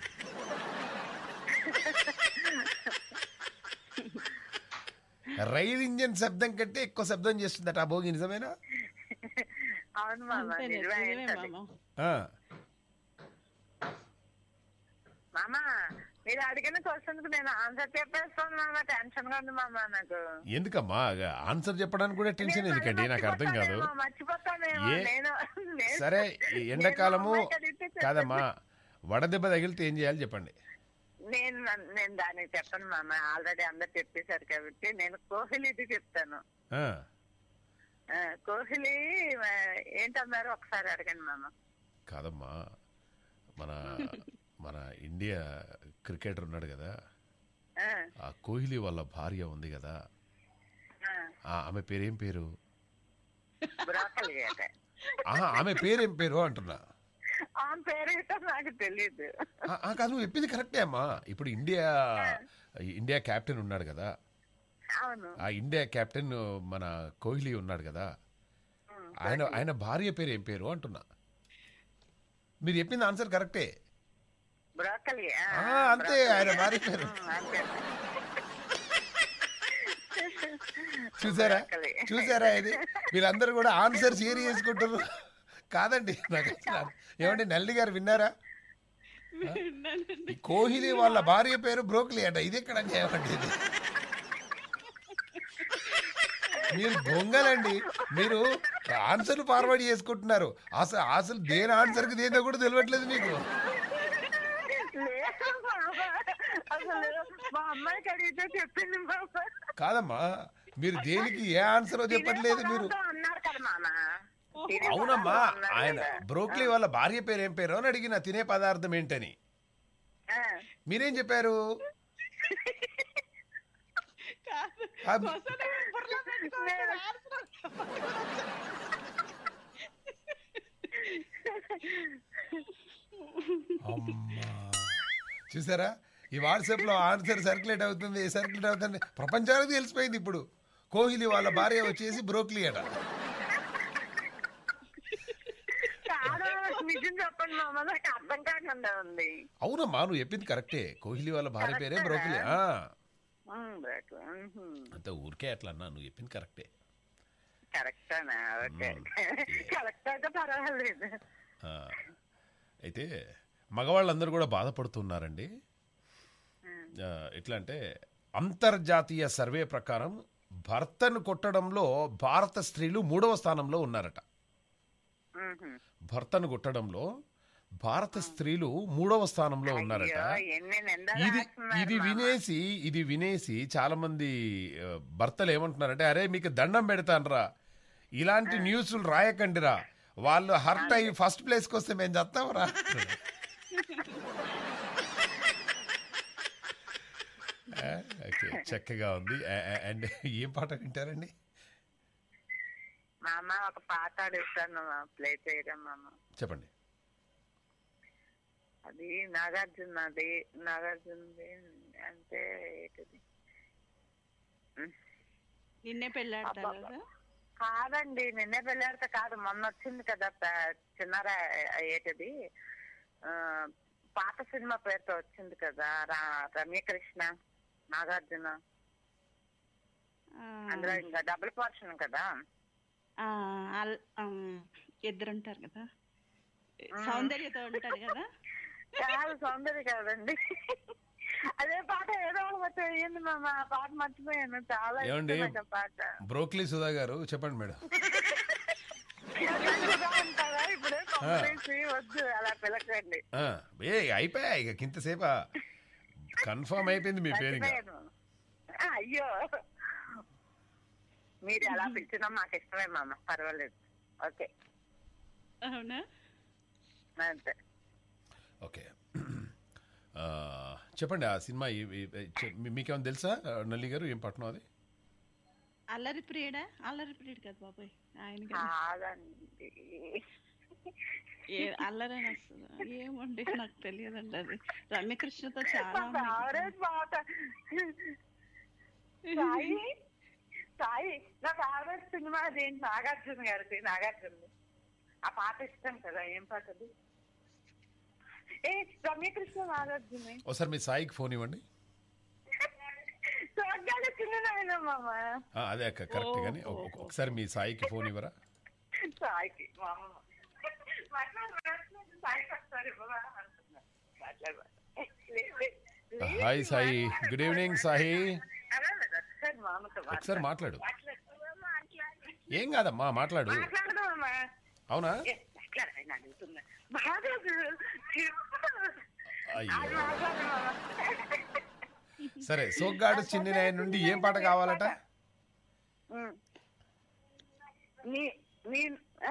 రైల్ ఇంజన్ శబ్దం కంటే ఎక్కువ శబ్దం చేస్తుందట ఆ భోగి నిజమేనా
అవును మామ
అంతే
నిజమే
నిజమే
ఏంటది?
మామ
ఆ,
మామ మీరు అడిగిన క్వశ్చన్ కు నేను ఆన్సర్ చెప్పేస్తాను మామ టెన్షన్ గా ఉంది మామ నాకు
ఎందుకమ్మా ఆన్సర్ చెప్పడానికి కూడా టెన్షన్
నేను
ఎందుకండి
మళ్ళీ
నాకు అర్థం కాదు
మర్చిపోతానేమో, మర్చిపోతానేమో
ఏ-
నేను నేను-
సరే ఈ ఎండాకాలము
నేను మా అమ్మాయికి అడిగితే చెప్పండి.
కాదమ్మా వడదెబ్బ తగిలితే ఏం చేయాలి చెప్పండి
నేను నేను దానికి చెప్పను మామ ఆల్రెడీ అందరు చెప్పేశారు కాబట్టి నేను కోహ్లీది చెప్తాను
ఆ,
ఆ, కోహ్లీ ఆ, ఏంటన్నారు ఒకసారి అడగండి మామ
కాదమ్మా మన మన ఇండియా క్రికెటర్ ఉన్నాడు కదా
ఆ,
ఆ కోహ్లీ వాళ్ళ భార్య ఉంది కదా
ఆ,
ఆ, ఆమె పేరేం పేరు
బ్రోకలి అట.
ఆహా, ఆమె పేరేం పేరు అంటున్నా
ఆ పేరేంటో నాకు తెలియదు
ఆ, ఆ, కాదు నువ్వు చెప్పింది కరెక్టే అమ్మా ఇప్పుడు ఇండియా ఇండియా కెప్టెన్ ఉన్నాడు కదా
అవును
ఆ ఇండియా కెప్టెన్ మన కోహ్లీ ఉన్నాడు కదా ఆయన ఆయన భార్య పేరు ఏం పేరు అంటున్నా మీరు చెప్పింది ఆన్సర్ కరెక్టే
బ్రోకలి ఆ,
ఆ, అంతే ఆయన భార్య పేరు
ఉమ్, అంతే
చూసారా
బ్రోకలి.
చూసారా ఇది వీళ్ళందరూ కూడా ఆన్సర్ షేర్ చేసుకుంటారు కాదండి నాకు అసలు ఏమండి నల్లి గారు విన్నారా ఈ కోహ్లీ వాళ్ళ భార్య పేరు బ్రోక్లీ అంట ఇది ఎక్కడ చేయమండి ఇది మీరు దొంగలండి మీరు ఆన్సర్లు ఫార్వర్డ్ చేసుకుంటున్నారు అసలు అసలు దేని ఆన్సర్కి దేదో కూడా తెలియట్లేదు మీకు
లేదు మామ. అసలు మా అమ్మాయికి అడిగితే చెప్పింది మామ
కాదమ్మా మీరు దేనికి ఏ ఆన్సర్ చెప్పట్లేదు మీరు
తినే పదార్థం అన్నారు కదా మామ తినే
అవునమ్మా
పదార్థం అన్నారు
ఆయన
కదా.
బ్రోక్లీ వాళ్ళ భార్య పేరు ఏం పేరు అని అడిగిన తినే పదార్థం ఏంటని
ఆ.
మీరేం చెప్పారు
కాదు
ఆ,
క్వశ్చన్ బుర్రలో పెట్టుకోవాలి, ఆన్సర్
అమ్మా. చూసారా ఈ వాట్సాప్ లో ఆన్సర్ సర్క్యులేట్ అవుతుంది సర్క్యులేట్ అవుతుంది ప్రపంచానికి తెలిసిపోయింది ఇప్పుడు కోహ్లీ వాళ్ళ భార్య వచ్చేసి బ్రోక్లీ అట
కాదు నిజం చెప్పండి మామ నాకు అర్థం కాకుండా ఉంది
అవునమ్మా నువ్వు చెప్పింది కరెక్టే కోహ్లీ వాళ్ళ భార్య పేరే బ్రోక్లీ ఆ.
ఉమ్, బ్రేక్. ఉహుం.
అంతే ఊరికే అట్లా అన్నా నువ్వు చెప్పింది కరెక్టే
కరెక్టేనా ఓకే కరెక్ట్ అయితే పర్వాలేదు
ఆ. అయితే మగవాళ్ళందరూ కూడా బాధపడుతున్నారండి ఆ, ఎట్లా అంటే అంతర్జాతీయ సర్వే ప్రకారం భర్తను కొట్టడంలో భారత స్త్రీలు మూడవ స్థానంలో ఉన్నారట
ఉహుం.
భర్తను కొట్టడంలో భారత స్త్రీలు మూడవ స్థానంలో ఉన్నారట
అయ్యో, ఎన్ని నిందలు
ఇది
వేస్తున్నారు
ఇది
మామ.
వినేసి ఇది వినేసి చాలా మంది ఆ, భర్తలు ఏమంటున్నారంటే అరే మీకు దండం పెడతానరా ఇలాంటి న్యూస్లు రాయకండిరా వాళ్ళు హర్ట్ అయ్యి ఫస్ట్ ప్లేస్కి వస్తే మేము చెప్తామరా ఓకే చక్కగా ఉంది అండ్ ఏం పాట వింటారండి
మామ ఒక పాట అడుగుతాను ప్లే చేయడం మామ
చెప్పండి
అది నాగార్జునది నాగార్జునది అంటే ఏంటిది
నిన్నే పెళ్ళాడతారు కదా
కాదండి నిన్నే పెళ్ళాడితే కాదు మొన్న వచ్చింది కదా ప- చిన్నరా ఏంటిది ఆ, పాత సినిమా పేరుతో వచ్చింది కదా రా- రమ్యకృష్ణ నాగార్జున
ఆ,
అందులో ఇంకా డబుల్ పోర్షన్ కదా
ఆ, అల్- ఆమ్, ఇద్దరు ఉంటారు కదా సౌందర్యతో ఉంటారు కదా
చాలా సౌందర్య కాదండి అదే పాట ఏదో ఒకటి వేయండి మామ ఆ పాట మర్చిపోయాను చాలా
ఏమండి?
ఇష్టమైన పాట
బ్రోక్లీ సుధా గారు చెప్పండి మేడం
ఇలాంటిగా ఉంటారా ఇప్పుడు కొంపదీసి వద్దు అలా పిలకండి
ఆ, ఏ అయిపోయా ఇక ఇంతసేపా కన్ఫర్మ్ అయిపోయింది మీ పేరు ఇంకా
మర్చిపోయాను. ఆ, అయ్యో మీరు ఎలా పిలిచినా మాకు ఇష్టమే మామ పర్వాలేదు ఓకే
అవునా
అంతే
ఓకే ఆ, చెప్పండి ఆ సినిమా ఈ- ఈ- చె- మీ- మీకేమైనా తెలుసా నల్లి గారు ఏం పట్టణం అది
అల్లరి ప్రియుడా అల్లరి ప్రియుడు కదా బాబాయ్ ఆయన కదా
కాదండి
ఏ అల్లరి అని వస్తుంది ఏమండి నాకు తెలియదండి అది రమ్యకృష్ణతో చాలా
మా
ఉన్నాయి కదా.
ఫేవరెట్ పాట సాయి సాయి నా ఫేవరెట్ సినిమా అదేంటి నాగార్జున గారిది నాగార్జున ఆ పాట ఇష్టం కదా ఏం పాట అది ఏ రమ్యకృష్ణ నాగార్జున
ఒకసారి మీ సాయికి ఫోన్ ఇవ్వండి
చూడగానే చిన్న మామ
ఆ, అదే అక్క కరెక్ట్ కానీ ఒక- ఒక- ఒకసారి మీ సాయికి ఫోన్ ఇవ్వరా
సాయికి మా అమ్మ మాట్లాడు, మాట్లాడు, సాయికి ఒకసారి ఇవ్వవా అంటున్నా. మాట్లాడు, మాట్లాడు. లే, లే, లే.
Hi Sai good evening Sai
అలా లేదు, ఒకసారి మామతో
ఒకసారి మాట్లాడు
మాట్లాడు. మాట్లాడు.
ఏం కాదమ్మా మాట్లాడు
మాట్లాడదామా
అవునా
ఏ, మాట్లాడు, ఆయన అడుగుతున్నా. బాగా చెప్పు.
అయ్యో
అది మాట్లాడు మామ.
సరే సోగ్గాడు చిన్ని నాయన నుండి ఏం పాట కావాలట
ఉమ్. నీ నీ ఆ?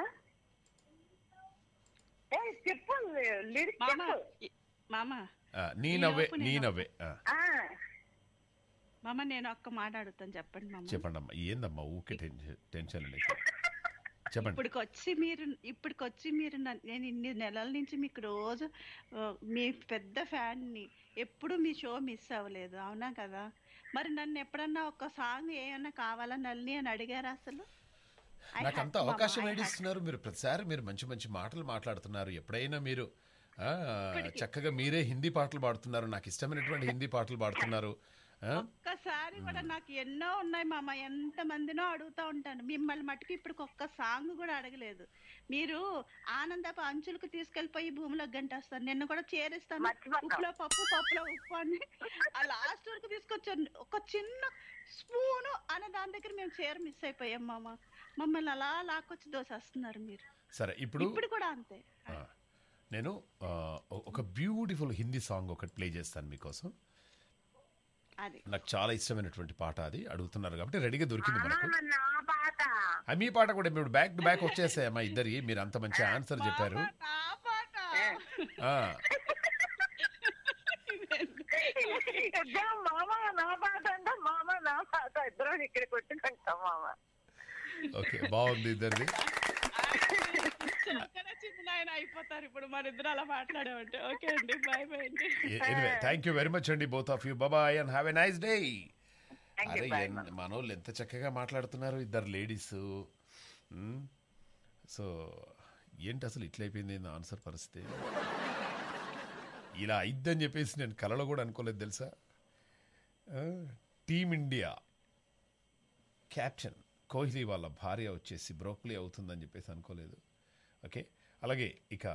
ఏ చెప్పు లిరిక్
మామ
చెప్పు
ఈ- మామ
ఆ, నీ నవ్వే
ఈలోపు
నీ
నేను-
నవ్వే ఆ,
ఆ,
మామ నేను ఒక్క మాట అడుగుతాను చెప్పండి మామ
చెప్పండి అమ్మా ఏందమ్మా ఊకే టెన్షన్ టెన్షన్ నీకు చెప్పండి
ఇప్పటికి వచ్చి మీరు ఇప్పటికి వచ్చి మీరు నన్ను- నేను ఇన్ని నెలల నుంచి మీకు రోజు ఆ, మీ పెద్ద ఫ్యాన్ని ఎప్పుడు మీ షో మిస్ అవ్వలేదు అవునా కదా మరి నన్ను ఎప్పుడన్నా ఒక సాంగ్ ఏమన్నా కావాలా నల్ని అని అడిగారా అసలు I
నాకు
had
అంత
to, Mama,
అవకాశం
I had
ఏడిస్తున్నారు మీరు ప్రతిసారి మీరు మంచి మంచి మాటలు మాట్లాడుతున్నారు ఎప్పుడైనా మీరు ఆ, చక్కగా మీరే హిందీ పాటలు పాడుతున్నారు నాకు ఇష్టమైనటువంటి హిందీ పాటలు పాడుతున్నారు ఆ?
ఒక్కసారి కూడా నాకు ఎన్నో ఉన్నాయి మామ ఎంత మందినో అడుగుతా ఉంటాను మిమ్మల్ని మటుకు ఇప్పుడు ఒక్క సాంగ్ కూడా అడగలేదు మీరు ఆనందపు అంచులకు తీసుకెళ్లిపోయి భూమిలో గంటేస్తారు నిన్ను కూడా చేరిస్తాను
మర్చిపోతాం.
ఉప్పులో పప్పు పప్పులో ఉప్పు అని ఆ లాస్ట్ వరకు తీసుకొచ్చాను ఒక చిన్న స్పూను అనే దాని దగ్గర మేము చీర మిస్ అయిపోయాం మామ మమ్మల్ని అలా లాక్కొచ్చి దోసేస్తున్నారు మీరు
సరే ఇప్పుడు
ఇప్పుడు కూడా అంతే
ఆ, నేను ఆ, ఒ- ఒక బ్యూటిఫుల్ హిందీ సాంగ్ ఒకటి ప్లే చేస్తాను మీకోసం
అది
నాకు చాలా ఇష్టమైనటువంటి పాట అది అడుగుతున్నారు కాబట్టి రెడీగా దొరికింది మనకు
మామ, నా పాట
ఆ, మీ పాట కూడా ఇప్పుడు బ్యాక్ టు బ్యాక్ వచ్చేసాయి మా ఇద్దరి మీరు అంత మంచి ఆన్సర్ చెప్పారు
మామ, నా పాట
ఆ,
ఇద్దరం మామ నా పాట అంట మామ నా పాట ఇద్దరం ఇక్కడ కొట్టుకుంటాం మామ
ఓకే బాగుంది ఇద్దరిది
చక్కగా చిన్న ఆయన అయిపోతారు ఇప్పుడు మన ఇద్దరు అలా మాట్లాడామంటే ఓకే అండి బాయ్ బాయ్ అండి
anyway thank you very much అండి బోత్ ఆఫ్ యూ బాబాయ్ and have a nice day
Thank you,
అరే
bye,
ఎన్- మనోళ్ళు ఎంత చక్కగా మాట్లాడుతున్నారు ఇద్దరు లేడీస్ సో ఏంటి అసలు ఇట్లయిపోయింది నా ఆన్సర్ పరిస్థితి ఇలా అయిద్దని చెప్పేసి నేను కలలో కూడా అనుకోలేదు తెలుసా టీమిండియా క్యాప్టెన్ కోహ్లీ వాళ్ళ భార్య వచ్చేసి బ్రోక్లీ అవుతుందని చెప్పేసి అనుకోలేదు ఓకే అలాగే ఇక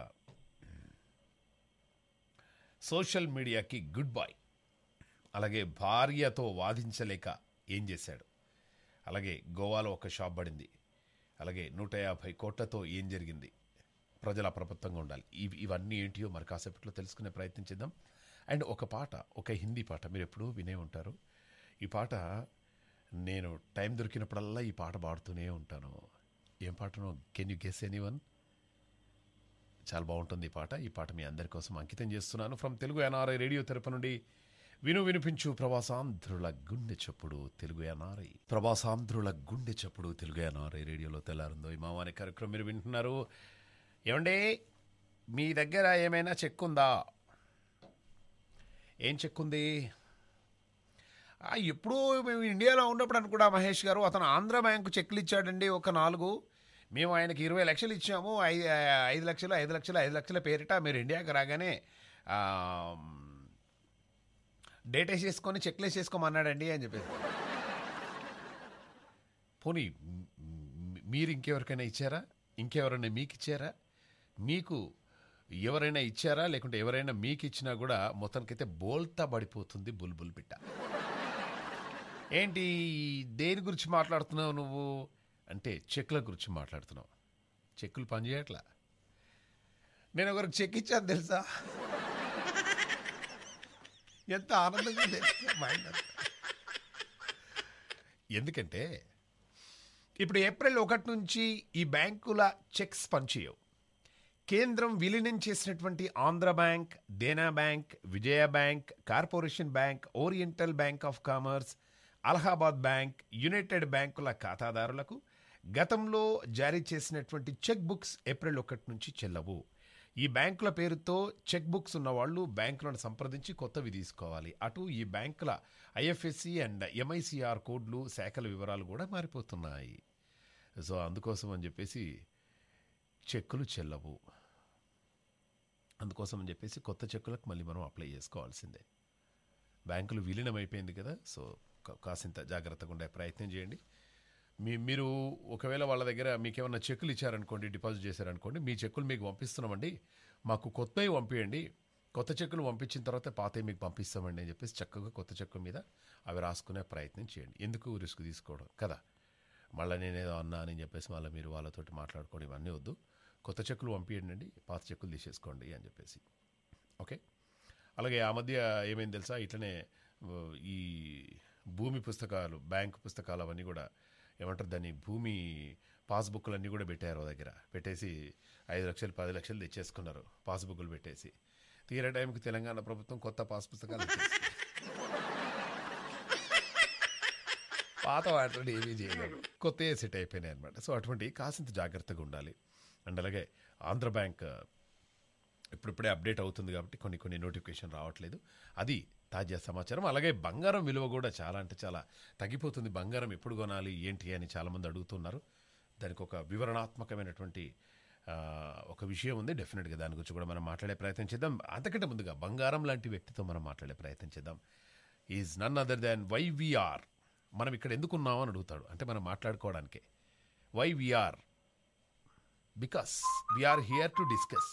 సోషల్ మీడియాకి గుడ్ బై అలాగే భార్యతో వాదించలేక ఏం చేశాడు అలాగే గోవాలో ఒక షాప్ పడింది అలాగే నూట యాభై కోట్లతో ఏం జరిగింది ప్రజల అప్రమత్తంగా ఉండాలి ఇవి ఇవన్నీ ఏంటియో మరి కాసేపట్లో తెలుసుకునే ప్రయత్నం చేద్దాం అండ్ ఒక పాట ఒక హిందీ పాట మీరు ఎప్పుడూ వినే ఉంటారు ఈ పాట నేను టైం దొరికినప్పుడల్లా ఈ పాట పాడుతూనే ఉంటాను ఏం పాటనో can you guess anyone చాలా బాగుంటుంది ఈ పాట ఈ పాట మీ అందరి కోసం అంకితం చేస్తున్నాను ఫ్రమ్ తెలుగు ఎన్ఆర్ఐ రేడియో తరపు నుండి విను వినిపించు ప్రవాసాంధ్రుల గుండె చప్పుడు తెలుగు ఎన్ఆర్ఐ ప్రవాసాంధ్రుల గుండె చప్పుడు తెలుగు ఎన్ఆర్ఐ రేడియోలో తెల్లారిందో ఈ మావాని కార్యక్రమం మీరు వింటున్నారు ఏమండి మీ దగ్గర ఏమైనా చెక్ ఉందా ఏం చెక్ ఉంది ఆ, ఎప్పుడూ మేము ఇండియాలో ఉన్నప్పుడు అనుకున్నా మహేష్ గారు అతను ఆంధ్ర బ్యాంకు చెక్లు ఇచ్చాడండి ఒక నాలుగు మేము ఆయనకి ఇరవై లక్షలు ఇచ్చాము ఐదు ఐదు లక్షలు ఐదు లక్షలు ఐదు లక్షల పేరిట మీరు ఇండియాకి రాగానే ఆ, డేట్ వేసేసుకొని చెక్లు వేసేసుకోమన్నాడండి అని చెప్పేసి పోనీ మ్- మ్- మీరు ఇంకెవరికైనా ఇచ్చారా ఇంకెవరైనా మీకు ఇచ్చారా మీకు ఎవరైనా ఇచ్చారా లేకుంటే ఎవరైనా మీకు ఇచ్చినా కూడా మొత్తానికైతే బోల్తా పడిపోతుంది బుల్బుల్ బిడ్డ ఏంటి దేని గురించి మాట్లాడుతున్నావు నువ్వు అంటే చెక్ల గురించి మాట్లాడుతున్నావు చెక్కులు పనిచేయట్లా నేను ఒకరికి చెక్ ఇచ్చాను తెలుసా ఎంత ఆనందంగా ఉంది తెలుసా మైండ్ అంతా. ఎందుకంటే ఇప్పుడు ఏప్రిల్ ఒకటి నుంచి ఈ బ్యాంకుల చెక్స్ పనిచేయవు కేంద్రం విలీనం చేసినటువంటి Andhra bank Dena bank Vijaya bank corporation bank oriental bank of commerce Allahabad bank united బ్యాంకుల ఖాతాదారులకు గతంలో జారీ చేసినటువంటి చెక్ బుక్స్ ఏప్రిల్ ఒకటి నుంచి చెల్లవు ఈ బ్యాంకుల పేరుతో చెక్ బుక్స్ ఉన్నవాళ్ళు బ్యాంకులను సంప్రదించి కొత్తవి తీసుకోవాలి అటు ఈ బ్యాంకుల ఐఎఫ్ఎస్సి అండ్ ఎంఐసిఆర్ కోడ్లు శాఖల వివరాలు కూడా మారిపోతున్నాయి సో అందుకోసం అని చెప్పేసి చెక్కులు చెల్లవు అందుకోసం అని చెప్పేసి కొత్త చెక్కులకు మళ్ళీ మనం అప్లై చేసుకోవాల్సిందే బ్యాంకులు విలీనం అయిపోయింది కదా సో కా- కాసింత జాగ్రత్తగా ఉండే ప్రయత్నం చేయండి మీ మీరు ఒకవేళ వాళ్ళ దగ్గర మీకు ఏమైనా చెక్కులు ఇచ్చారనుకోండి డిపాజిట్ చేశారనుకోండి మీ చెక్కులు మీకు పంపిస్తున్నామండి మాకు కొత్తవి పంపించండి కొత్త చెక్కులు పంపించిన తర్వాత పాతవి మీకు పంపిస్తామండి అని చెప్పేసి చక్కగా కొత్త చెక్కు మీద అవి రాసుకునే ప్రయత్నం చేయండి ఎందుకు రిస్క్ తీసుకోవడం కదా మళ్ళీ నేనేదో అన్నా అని చెప్పేసి మళ్ళీ మీరు వాళ్ళతోటి మాట్లాడుకోవడం ఇవన్నీ వద్దు కొత్త చెక్కులు పంపించండి అండి పాత చెక్కులు తీసేసుకోండి అని చెప్పేసి ఓకే అలాగే ఆ మధ్య ఏమైంది తెలుసా ఇట్లనే ఆ, ఈ భూమి పుస్తకాలు బ్యాంక్ పుస్తకాలు అవన్నీ కూడా ఏమంటారు దాన్ని భూమి పాస్బుక్లు అన్నీ కూడా పెట్టారు ఓ దగ్గర పెట్టేసి ఐదు లక్షలు పది లక్షలు తెచ్చేసుకున్నారు పాస్బుక్లు పెట్టేసి తీరే టైంకి తెలంగాణ ప్రభుత్వం కొత్త పాస్ పుస్తకాలు ఇచ్చేసింది. పాత వాటిని ఏమీ చేయలేదు కొత్త సెట్ అయిపోయినాయి అనమాట సో అటువంటి కాసింత జాగ్రత్తగా ఉండాలి అండ్ అలాగే ఆంధ్ర బ్యాంక్ ఇప్పుడిప్పుడే అప్డేట్ అవుతుంది కాబట్టి కొన్ని కొన్ని నోటిఫికేషన్ రావట్లేదు అది తాజా సమాచారం అలాగే బంగారం విలువ కూడా చాలా అంటే చాలా తగ్గిపోతుంది బంగారం ఎప్పుడు కొనాలి ఏంటి అని చాలామంది అడుగుతున్నారు దానికి ఒక వివరణాత్మకమైనటువంటి ఆ, ఒక విషయం ఉంది డెఫినెట్గా దాని గురించి కూడా మనం మాట్లాడే ప్రయత్నం చేద్దాం అంతకంటే ముందుగా బంగారం లాంటి వ్యక్తితో మనం మాట్లాడే ప్రయత్నం చేద్దాం is none other than why we are మనం ఇక్కడ ఎందుకు ఉన్నాం అని అడుగుతాడు అంటే మనం మాట్లాడుకోవడానికే why we are because we are here to discuss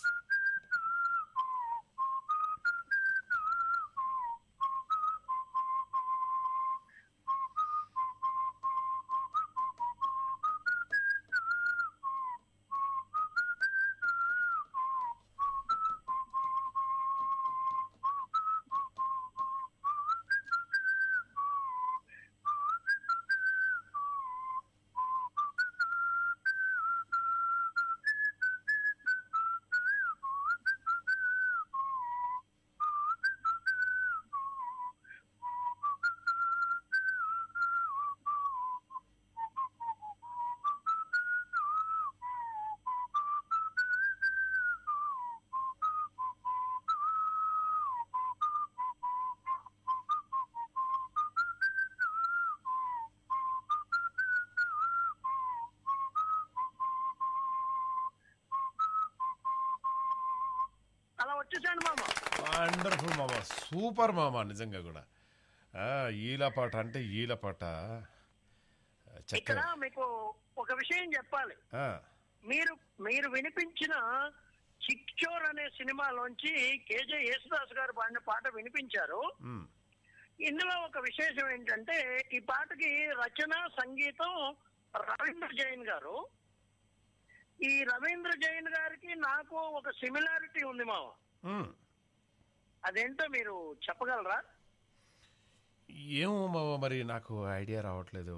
అలా వచ్చేసాను మామ
వండర్ఫుల్ మామ సూపర్ మామ నిజంగా కూడా ఆ, ఈలపాట అంటే ఈలపాట
ఇక్కడ
చక్కగా
మీకు ఒక విషయం చెప్పాలి
ఆ,
మీరు మీరు వినిపించిన చిక్చోర్ అనే సినిమాలోంచి కేజే యేసుదాస్ గారు పాడిన పాట వినిపించారు
ఉమ్,
ఇందులో ఒక విశేషం ఏంటంటే ఈ పాటకి రచన సంగీతం రవీంద్ర జైన్ గారు ఈ రవీంద్ర జైన్ గారికి నాకు ఒక సిమిలారిటీ ఉంది మామ
ఉమ్.
అదేంటో మీరు చెప్పగలరా
ఏమో మామ మరి నాకు ఐడియా రావట్లేదు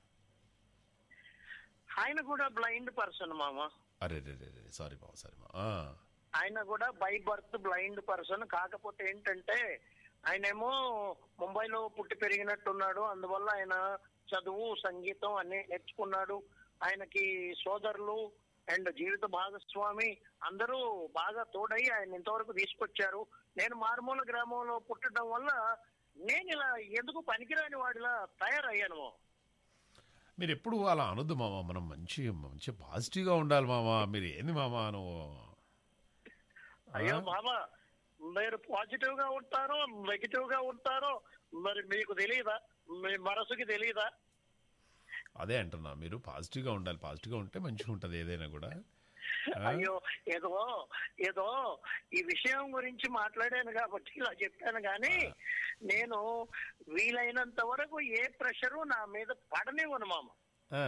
ఆయన కూడా బ్లైండ్ పర్సన్ మామ
అరే రే రే సారీ మామ సారీ మామ ఆ,
ఆయన కూడా బై బర్త్ బ్లైండ్ పర్సన్ కాకపోతే ఏంటంటే ఆయనేమో ముంబైలో పుట్టి పెరిగినట్టున్నాడు అందువల్ల ఆయన చదువు సంగీతం అన్ని నేర్చుకున్నాడు ఆయనకి సోదరులు అండ్ జీవిత భాగస్వామి అందరూ బాగా తోడై ఆయన ఇంతవరకు తీసుకొచ్చారు నేను మారుమూల గ్రామంలో పుట్టడం వల్ల నేను ఇలా ఎందుకు పనికిరాని వాడిలా తయారయ్యాను
మీరు ఎప్పుడు అలా అనొద్దు మామ మనం మంచి మంచి పాజిటివ్గా ఉండాలి మామ మీరు ఏంది మామ నువ్వు
అయ్యో బాబా మీరు పాజిటివ్ గా ఉంటారో నెగిటివ్ గా ఉంటారో మరి మీకు తెలియదా మీ మనసుకి తెలియదా
అదే అంటున్నా మీరు పాజిటివ్గా ఉండాలి పాజిటివ్గా ఉంటే మంచిగా ఉంటుంది ఏదైనా కూడా ఆ?
అయ్యో ఏదో ఏదో ఈ విషయం గురించి మాట్లాడాను కాబట్టి ఇలా చెప్పాను కానీ నేను వీలైనంత వరకు ఏ ప్రెషరు నా మీద పడనివ్వను మామ
ఆ,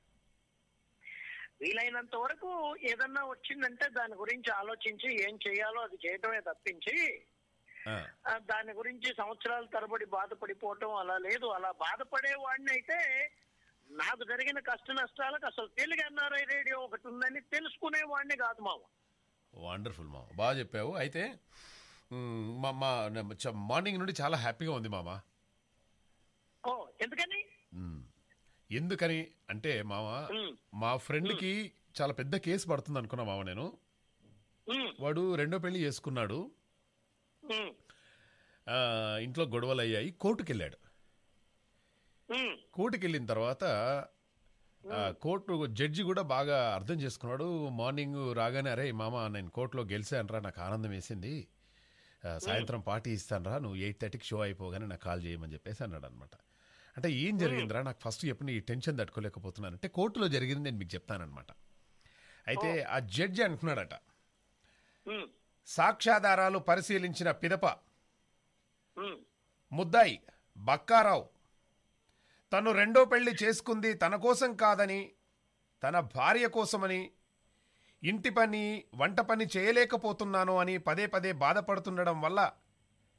వీలైనంత వరకు ఏదన్నా వచ్చిందంటే దాని గురించి ఆలోచించి ఏం చేయాలో అది చేయటమే తప్పించి
ఆ,
ఆ, దాని గురించి సంవత్సరాల తరబడి బాధపడిపోవటం అలా లేదు అలా బాధపడే వాడిని అయితే నాకు జరిగిన కష్ట నష్టాలకు అసలు తెలుగు ఎన్ఆర్ఐ రేడియో ఒకటి ఉందని తెలుసుకునే వాడిని కాదు మామ
వండర్ఫుల్ మామ బాగా చెప్పావు అయితే మ్, మా మా చ- మార్నింగ్ నుండి చాలా హ్యాపీగా ఉంది మామ
ఓ ఎందుకని
మ్, ఎందుకని అంటే మామ
ఉమ్,
మా ఫ్రెండ్కి చాలా పెద్ద కేసు పడుతుంది అనుకున్నా మామ నేను
ఉమ్,
వాడు రెండో పెళ్లి చేసుకున్నాడు
ఉమ్,
ఆ, ఇంట్లో గొడవలు అయ్యాయి కోర్టుకు వెళ్ళాడు
ఉమ్,
కోర్టుకి వెళ్ళిన తర్వాత ఆ, కోర్టు జడ్జి కూడా బాగా అర్థం చేసుకున్నాడు మార్నింగ్ రాగానే అరే మామ నేను కోర్టులో గెలిచానురా నాకు ఆనందం వేసింది ఆ, సాయంత్రం పార్టీ ఇస్తానురా నువ్వు ఎయిట్ థర్టీకి షో అయిపోగానే నాకు కాల్ చేయమని చెప్పేసి అన్నాడు అనమాట అంటే ఏం జరిగిందిరా నాకు ఫస్ట్ చెప్పిన ఈ టెన్షన్ తట్టుకోలేకపోతున్నాను అంటే కోర్టులో జరిగింది నేను మీకు చెప్తానమాట అయితే ఆ జడ్జి అంటున్నాడట
ఉమ్,
సాక్ష్యాధారాలు పరిశీలించిన పిదప
ఉమ్,
ముద్దాయి బక్కారావు తను రెండో పెళ్లి చేసుకుంది తన కోసం కాదని తన భార్య కోసమని ఇంటి పని వంట పని చేయలేకపోతున్నాను అని పదే పదే బాధపడుతుండడం వల్ల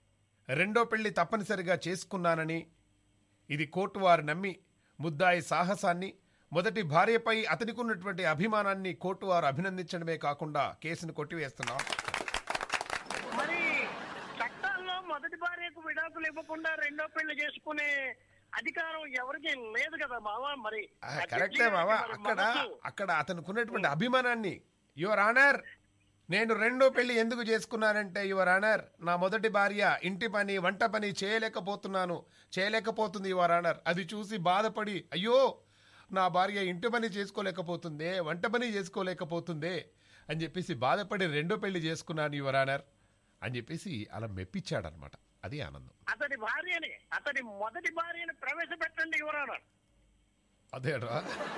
రెండో పెళ్లి తప్పనిసరిగా చేసుకున్నానని ఇది కోర్టు వారు నమ్మి ముద్దాయి సాహసాన్ని మొదటి భార్యపై అతనికి ఉన్నటువంటి అభిమానాన్ని కోర్టు వారు అభినందించడమే కాకుండా కేసును కొట్టివేస్తున్నాం
మరి చట్టాల్లో మొదటి భార్యకు విడాకులు ఇవ్వకుండా రెండో పెళ్లి చేసుకునే అధికారం ఎవరికి లేదు కదా మావా మరి
ఆ,
ఆ
కరెక్టే
జడ్జి
బావా
గారికి మరి
అక్కడ
మనసు-
అక్కడ అతనికి ఉన్నటువంటి అభిమానాన్ని యువర్ ఆనర్ నేను రెండో పెళ్లి ఎందుకు చేసుకున్నానంటే యువర్ ఆనర్ నా మొదటి భార్య ఇంటి పని వంట పని చేయలేకపోతున్నాను చేయలేకపోతుంది యువర్ ఆనర్ అది చూసి బాధపడి అయ్యో నా భార్య ఇంటి పని చేసుకోలేకపోతుందే వంట పని చేసుకోలేకపోతుందే అని చెప్పేసి బాధపడి రెండో పెళ్లి చేసుకున్నాను యువర్ ఆనర్ అని చెప్పేసి అలా మెప్పించాడనమాట అది ఆనందం
అతడి భార్యని అతడి మొదటి భార్యని ప్రవేశపెట్టండి ఎవరన్నా
అదేరా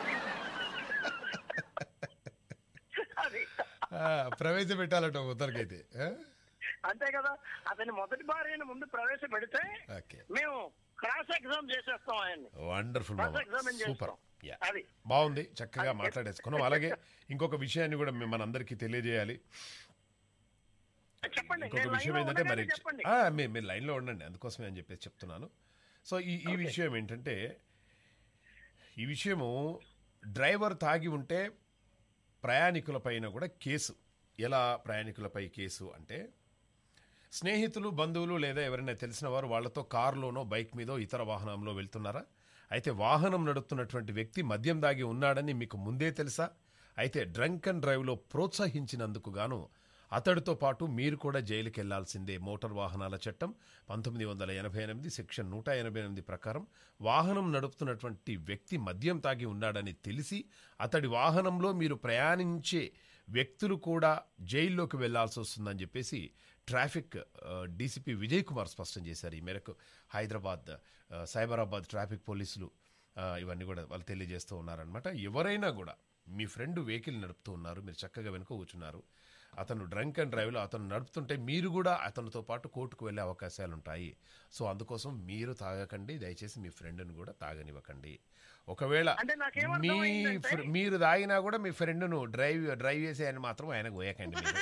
అది
ఆ, ప్రవేశపెట్టాలట ఉత్తరకైతే ఆ?
అంతే కదా అతని మొదటి భార్యని ముందు ప్రవేశపెడితే
ఓకే
మేము క్రాస్ ఎగ్జామ్ చేసేస్తాం ఆయన్ని
వండర్ఫుల్
క్రాస్ ఎగ్జామిన్
సూపర్
చేస్తాం అది
బాగుంది చక్కగా మాట్లాడేసుకున్నాం అలాగే ఇంకొక విషయాన్ని కూడా మేము మనందరికీ తెలియజేయాలి
చెప్పండి
ఇంకొక
నేను
విషయం
లైన్లో
ఏంటంటే మరి
ఉండగానే చెప్పండి
ఆ, మీ- మీరు లైన్లో ఉండండి అందుకోసమే అని చెప్పేసి చెప్తున్నాను సో ఈ ఈ విషయం ఏంటంటే ఈ విషయము డ్రైవర్ తాగి ఉంటే ప్రయాణికులపైన కూడా కేసు ఎలా ప్రయాణికులపై కేసు అంటే స్నేహితులు బంధువులు లేదా ఎవరైనా తెలిసిన వారు వాళ్ళతో కారులోనో బైక్ మీదో ఇతర వాహనంలో వెళ్తున్నారా అయితే వాహనం నడుపుతున్నటువంటి వ్యక్తి మద్యం దాగి ఉన్నాడని మీకు ముందే తెలుసా అయితే డ్రంక్ అండ్ డ్రైవ్లో ప్రోత్సహించినందుకు గాను అతడితో పాటు మీరు కూడా జైలుకి వెళ్లాల్సిందే మోటార్ వాహనాల చట్టం పంతొమ్మిది వందల ఎనభై ఎనిమిది సెక్షన్ నూట ఎనభై ఎనిమిది ప్రకారం వాహనం నడుపుతున్నటువంటి వ్యక్తి మద్యం తాగి ఉన్నాడని తెలిసి అతడి వాహనంలో మీరు ప్రయాణించే వ్యక్తులు కూడా జైల్లోకి వెళ్లాల్సి వస్తుందని చెప్పేసి ట్రాఫిక్ ఆ, డీసీపీ విజయ్ కుమార్ స్పష్టం చేశారు ఈ మేరకు హైదరాబాద్ ఆ, సైబరాబాద్ ట్రాఫిక్ పోలీసులు ఆ, ఇవన్నీ కూడా వాళ్ళు తెలియజేస్తూ ఉన్నారనమాట ఎవరైనా కూడా మీ ఫ్రెండ్ వెహికల్ నడుపుతూ ఉన్నారు మీరు చక్కగా వెనుక కూర్చున్నారు అతను డ్రంక్ అండ్ డ్రైవ్లో అతను నడుపుతుంటే మీరు కూడా అతనితో పాటు కోర్టుకు వెళ్ళే అవకాశాలు ఉంటాయి సో అందుకోసం మీరు తాగకండి దయచేసి మీ ఫ్రెండ్ని కూడా తాగనివ్వకండి ఒకవేళ
అంటే నాకేమర్థం
మీ
అయిందంటే-
ఫ్ర- మీరు తాగినా కూడా మీ ఫ్రెండ్ను డ్రైవ్ డ్రైవ్ చేసే ఆయన మాత్రం ఆయనకు పోయకండి మీరు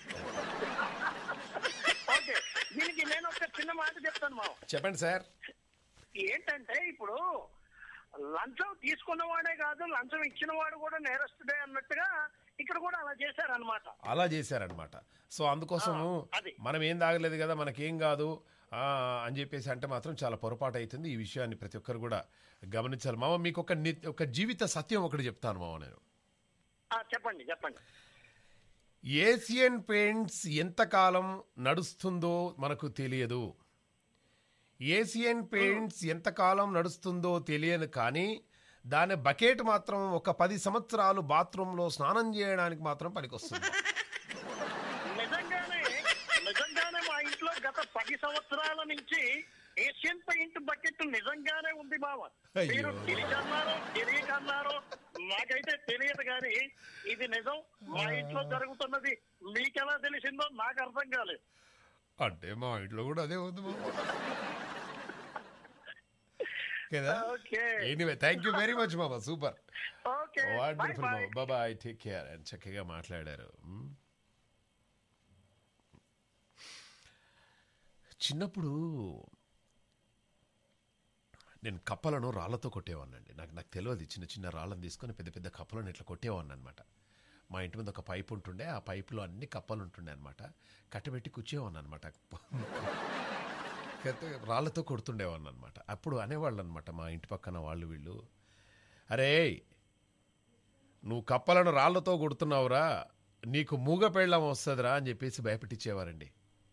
ఓకే దీనికి నేను ఒక చిన్న మాట చెప్తాను మావ
చెప్పండి సార్
ఏంటంటే ఇప్పుడు లంచం తీసుకున్నవాడే కాదు లంచం ఇచ్చిన వాడు కూడా నేరస్తుడే అన్నట్టుగా ఇక్కడ కూడా అలా చేశారనమాట
అలా చేశారనమాట సో అందుకోసము
ఆ, అది.
మనం ఏం తాగలేదు కదా మనకేం కాదు ఆ, అని చెప్పేసి అంటే మాత్రం చాలా పొరపాటు అవుతుంది ఈ విషయాన్ని ప్రతి ఒక్కరు కూడా గమనించాలి మామ మీకు ఒక ని- ఒక జీవిత సత్యం ఒకటి చెప్తాను మామ నేను
చెప్పండి చెప్పండి
ఏసియన్ పెయింట్స్ ఎంతకాలం నడుస్తుందో మనకు తెలియదు ఏసియన్ పెయింట్స్ ఎంతకాలం నడుస్తుందో తెలియదు కానీ దాని బకెట్ మాత్రం ఒక పది సంవత్సరాలు బాత్రూంలో స్నానం చేయడానికి మాత్రం పనికొస్తుంది
నిజంగానే నిజంగానే మా ఇంట్లో గత పది సంవత్సరాల నుంచి ఏషియన్ పెయింట్ బకెట్ నిజంగానే ఉంది బావ
అయ్యో.
మీరు తెలియకన్నారో తెలియకన్నారో నాకైతే తెలియదు కానీ ఇది నిజం మా ఇంట్లో జరుగుతున్నది మీకెలా తెలిసిందో నాకు అర్థం కాలేదు
అంటే మా ఇంట్లో కూడా అదే ఉంది మామ. కదా
okay
anyway thank you very much మామ సూపర్
ఓకే
వండర్ఫుల్
బాయ్
మామ బాబాయ్ టేక్ కేర్ అని చక్కగా మాట్లాడారు మ్. చిన్నప్పుడు నేను కప్పలను రాళ్లతో కొట్టేవాడినండి నాకు నాకు తెలియదు చిన్న చిన్న రాళ్ళని తీసుకొని పెద్ద పెద్ద కప్పలను ఇట్లా కొట్టేవాడిని అనమాట మా ఇంటి మీద ఒక పైప్ ఉంటుండే ఆ పైపులో అన్ని కప్పలు ఉంటుండే అనమాట కట్టబెట్టి కూర్చేవాడిని అనమాట రాళ్ళతో కొడుతుండేవాడిని అనమాట అప్పుడు అనేవాళ్ళు అనమాట మా ఇంటి పక్కన వాళ్ళు వీళ్ళు అరే నువ్వు కప్పలను రాళ్లతో కొడుతున్నావురా నీకు మూగ పెళ్ళం వస్తుందిరా అని చెప్పేసి భయపెట్టించేవారండి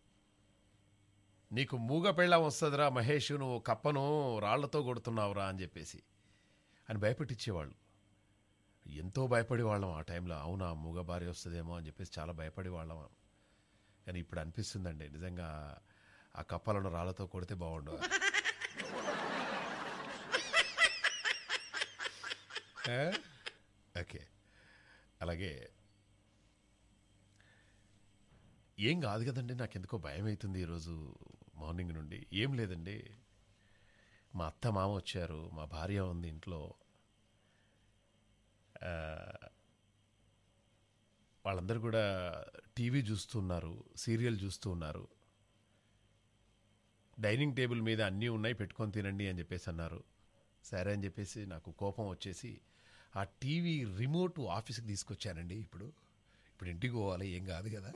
నీకు మూగ పెళ్ళం వస్తుందిరా మహేష్ నువ్వు కప్పను రాళ్లతో కొడుతున్నావురా అని చెప్పేసి అని భయపెట్టించేవాళ్ళు ఎంతో భయపడి వాళ్ళం ఆ టైంలో అవునా మూగ భార్య వస్తుందేమో అని చెప్పేసి చాలా భయపడి వాళ్ళం కానీ ఇప్పుడు అనిపిస్తుందండి నిజంగా ఆ కప్పలను రాళ్లతో కొడితే బాగుండు ఏ? ఓకే అలాగే ఏం కాదు కదండి నాకు ఎందుకో భయం అవుతుంది ఈరోజు మార్నింగ్ నుండి ఏం లేదండి మా అత్త మామ వచ్చారు మా భార్య ఉంది ఇంట్లో ఆ, వాళ్ళందరూ కూడా టీవీ చూస్తున్నారు సీరియల్ చూస్తూ ఉన్నారు డైనింగ్ టేబుల్ మీద అన్నీ ఉన్నాయి పెట్టుకొని తినండి అని చెప్పేసి అన్నారు సరే అని చెప్పేసి నాకు కోపం వచ్చేసి ఆ టీవీ రిమోట్ ఆఫీస్కి తీసుకొచ్చానండి ఇప్పుడు ఇప్పుడు ఇంటికి పోవాలి ఏం కాదు కదా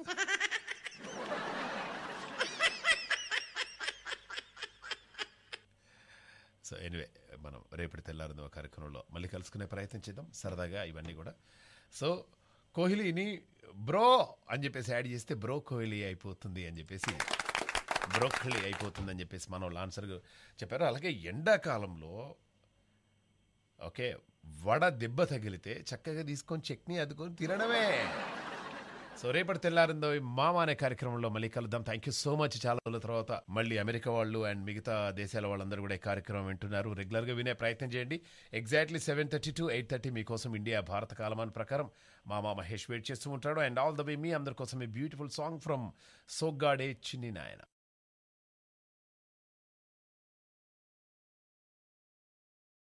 సో ఎనివే మనం రేపటి తెల్లారిందో కార్యక్రమంలో మళ్ళీ కలుసుకునే ప్రయత్నం చేద్దాం సరదాగా ఇవన్నీ కూడా సో కోహ్లీని బ్రో అని చెప్పేసి యాడ్ చేస్తే బ్రో కోహ్లీ అయిపోతుంది అని చెప్పేసి బ్రోక్లీ అయిపోతుంది అని చెప్పేసి మన వాళ్ళు ఆన్సర్ చెప్పారు అలాగే ఎండాకాలంలో ఓకే వడ దెబ్బ తగిలితే చక్కగా తీసుకొని చట్నీ అద్దుకొని తినడమే సో రేపటి తెల్లారిందో ఈ మామ అనే కార్యక్రమంలో మళ్ళీ కలుద్దాం థ్యాంక్ యూ సో మచ్ చాలా రోజుల తర్వాత మళ్ళీ అమెరికా వాళ్ళు అండ్ మిగతా దేశాల వాళ్ళందరూ కూడా ఈ కార్యక్రమం వింటున్నారు రెగ్యులర్గా వినే ప్రయత్నం చేయండి exactly seven thirty to eight thirty మీకోసం ఇండియా భారత కాలమాన ప్రకారం మామ మహేష్ వెయిట్ చేస్తూ ఉంటాడు అండ్ ఆల్ ద వే మీ అందరి కోసం ఈ బ్యూటిఫుల్ సాంగ్ ఫ్రమ్ సోగ్గాడే చిన్ని నాయన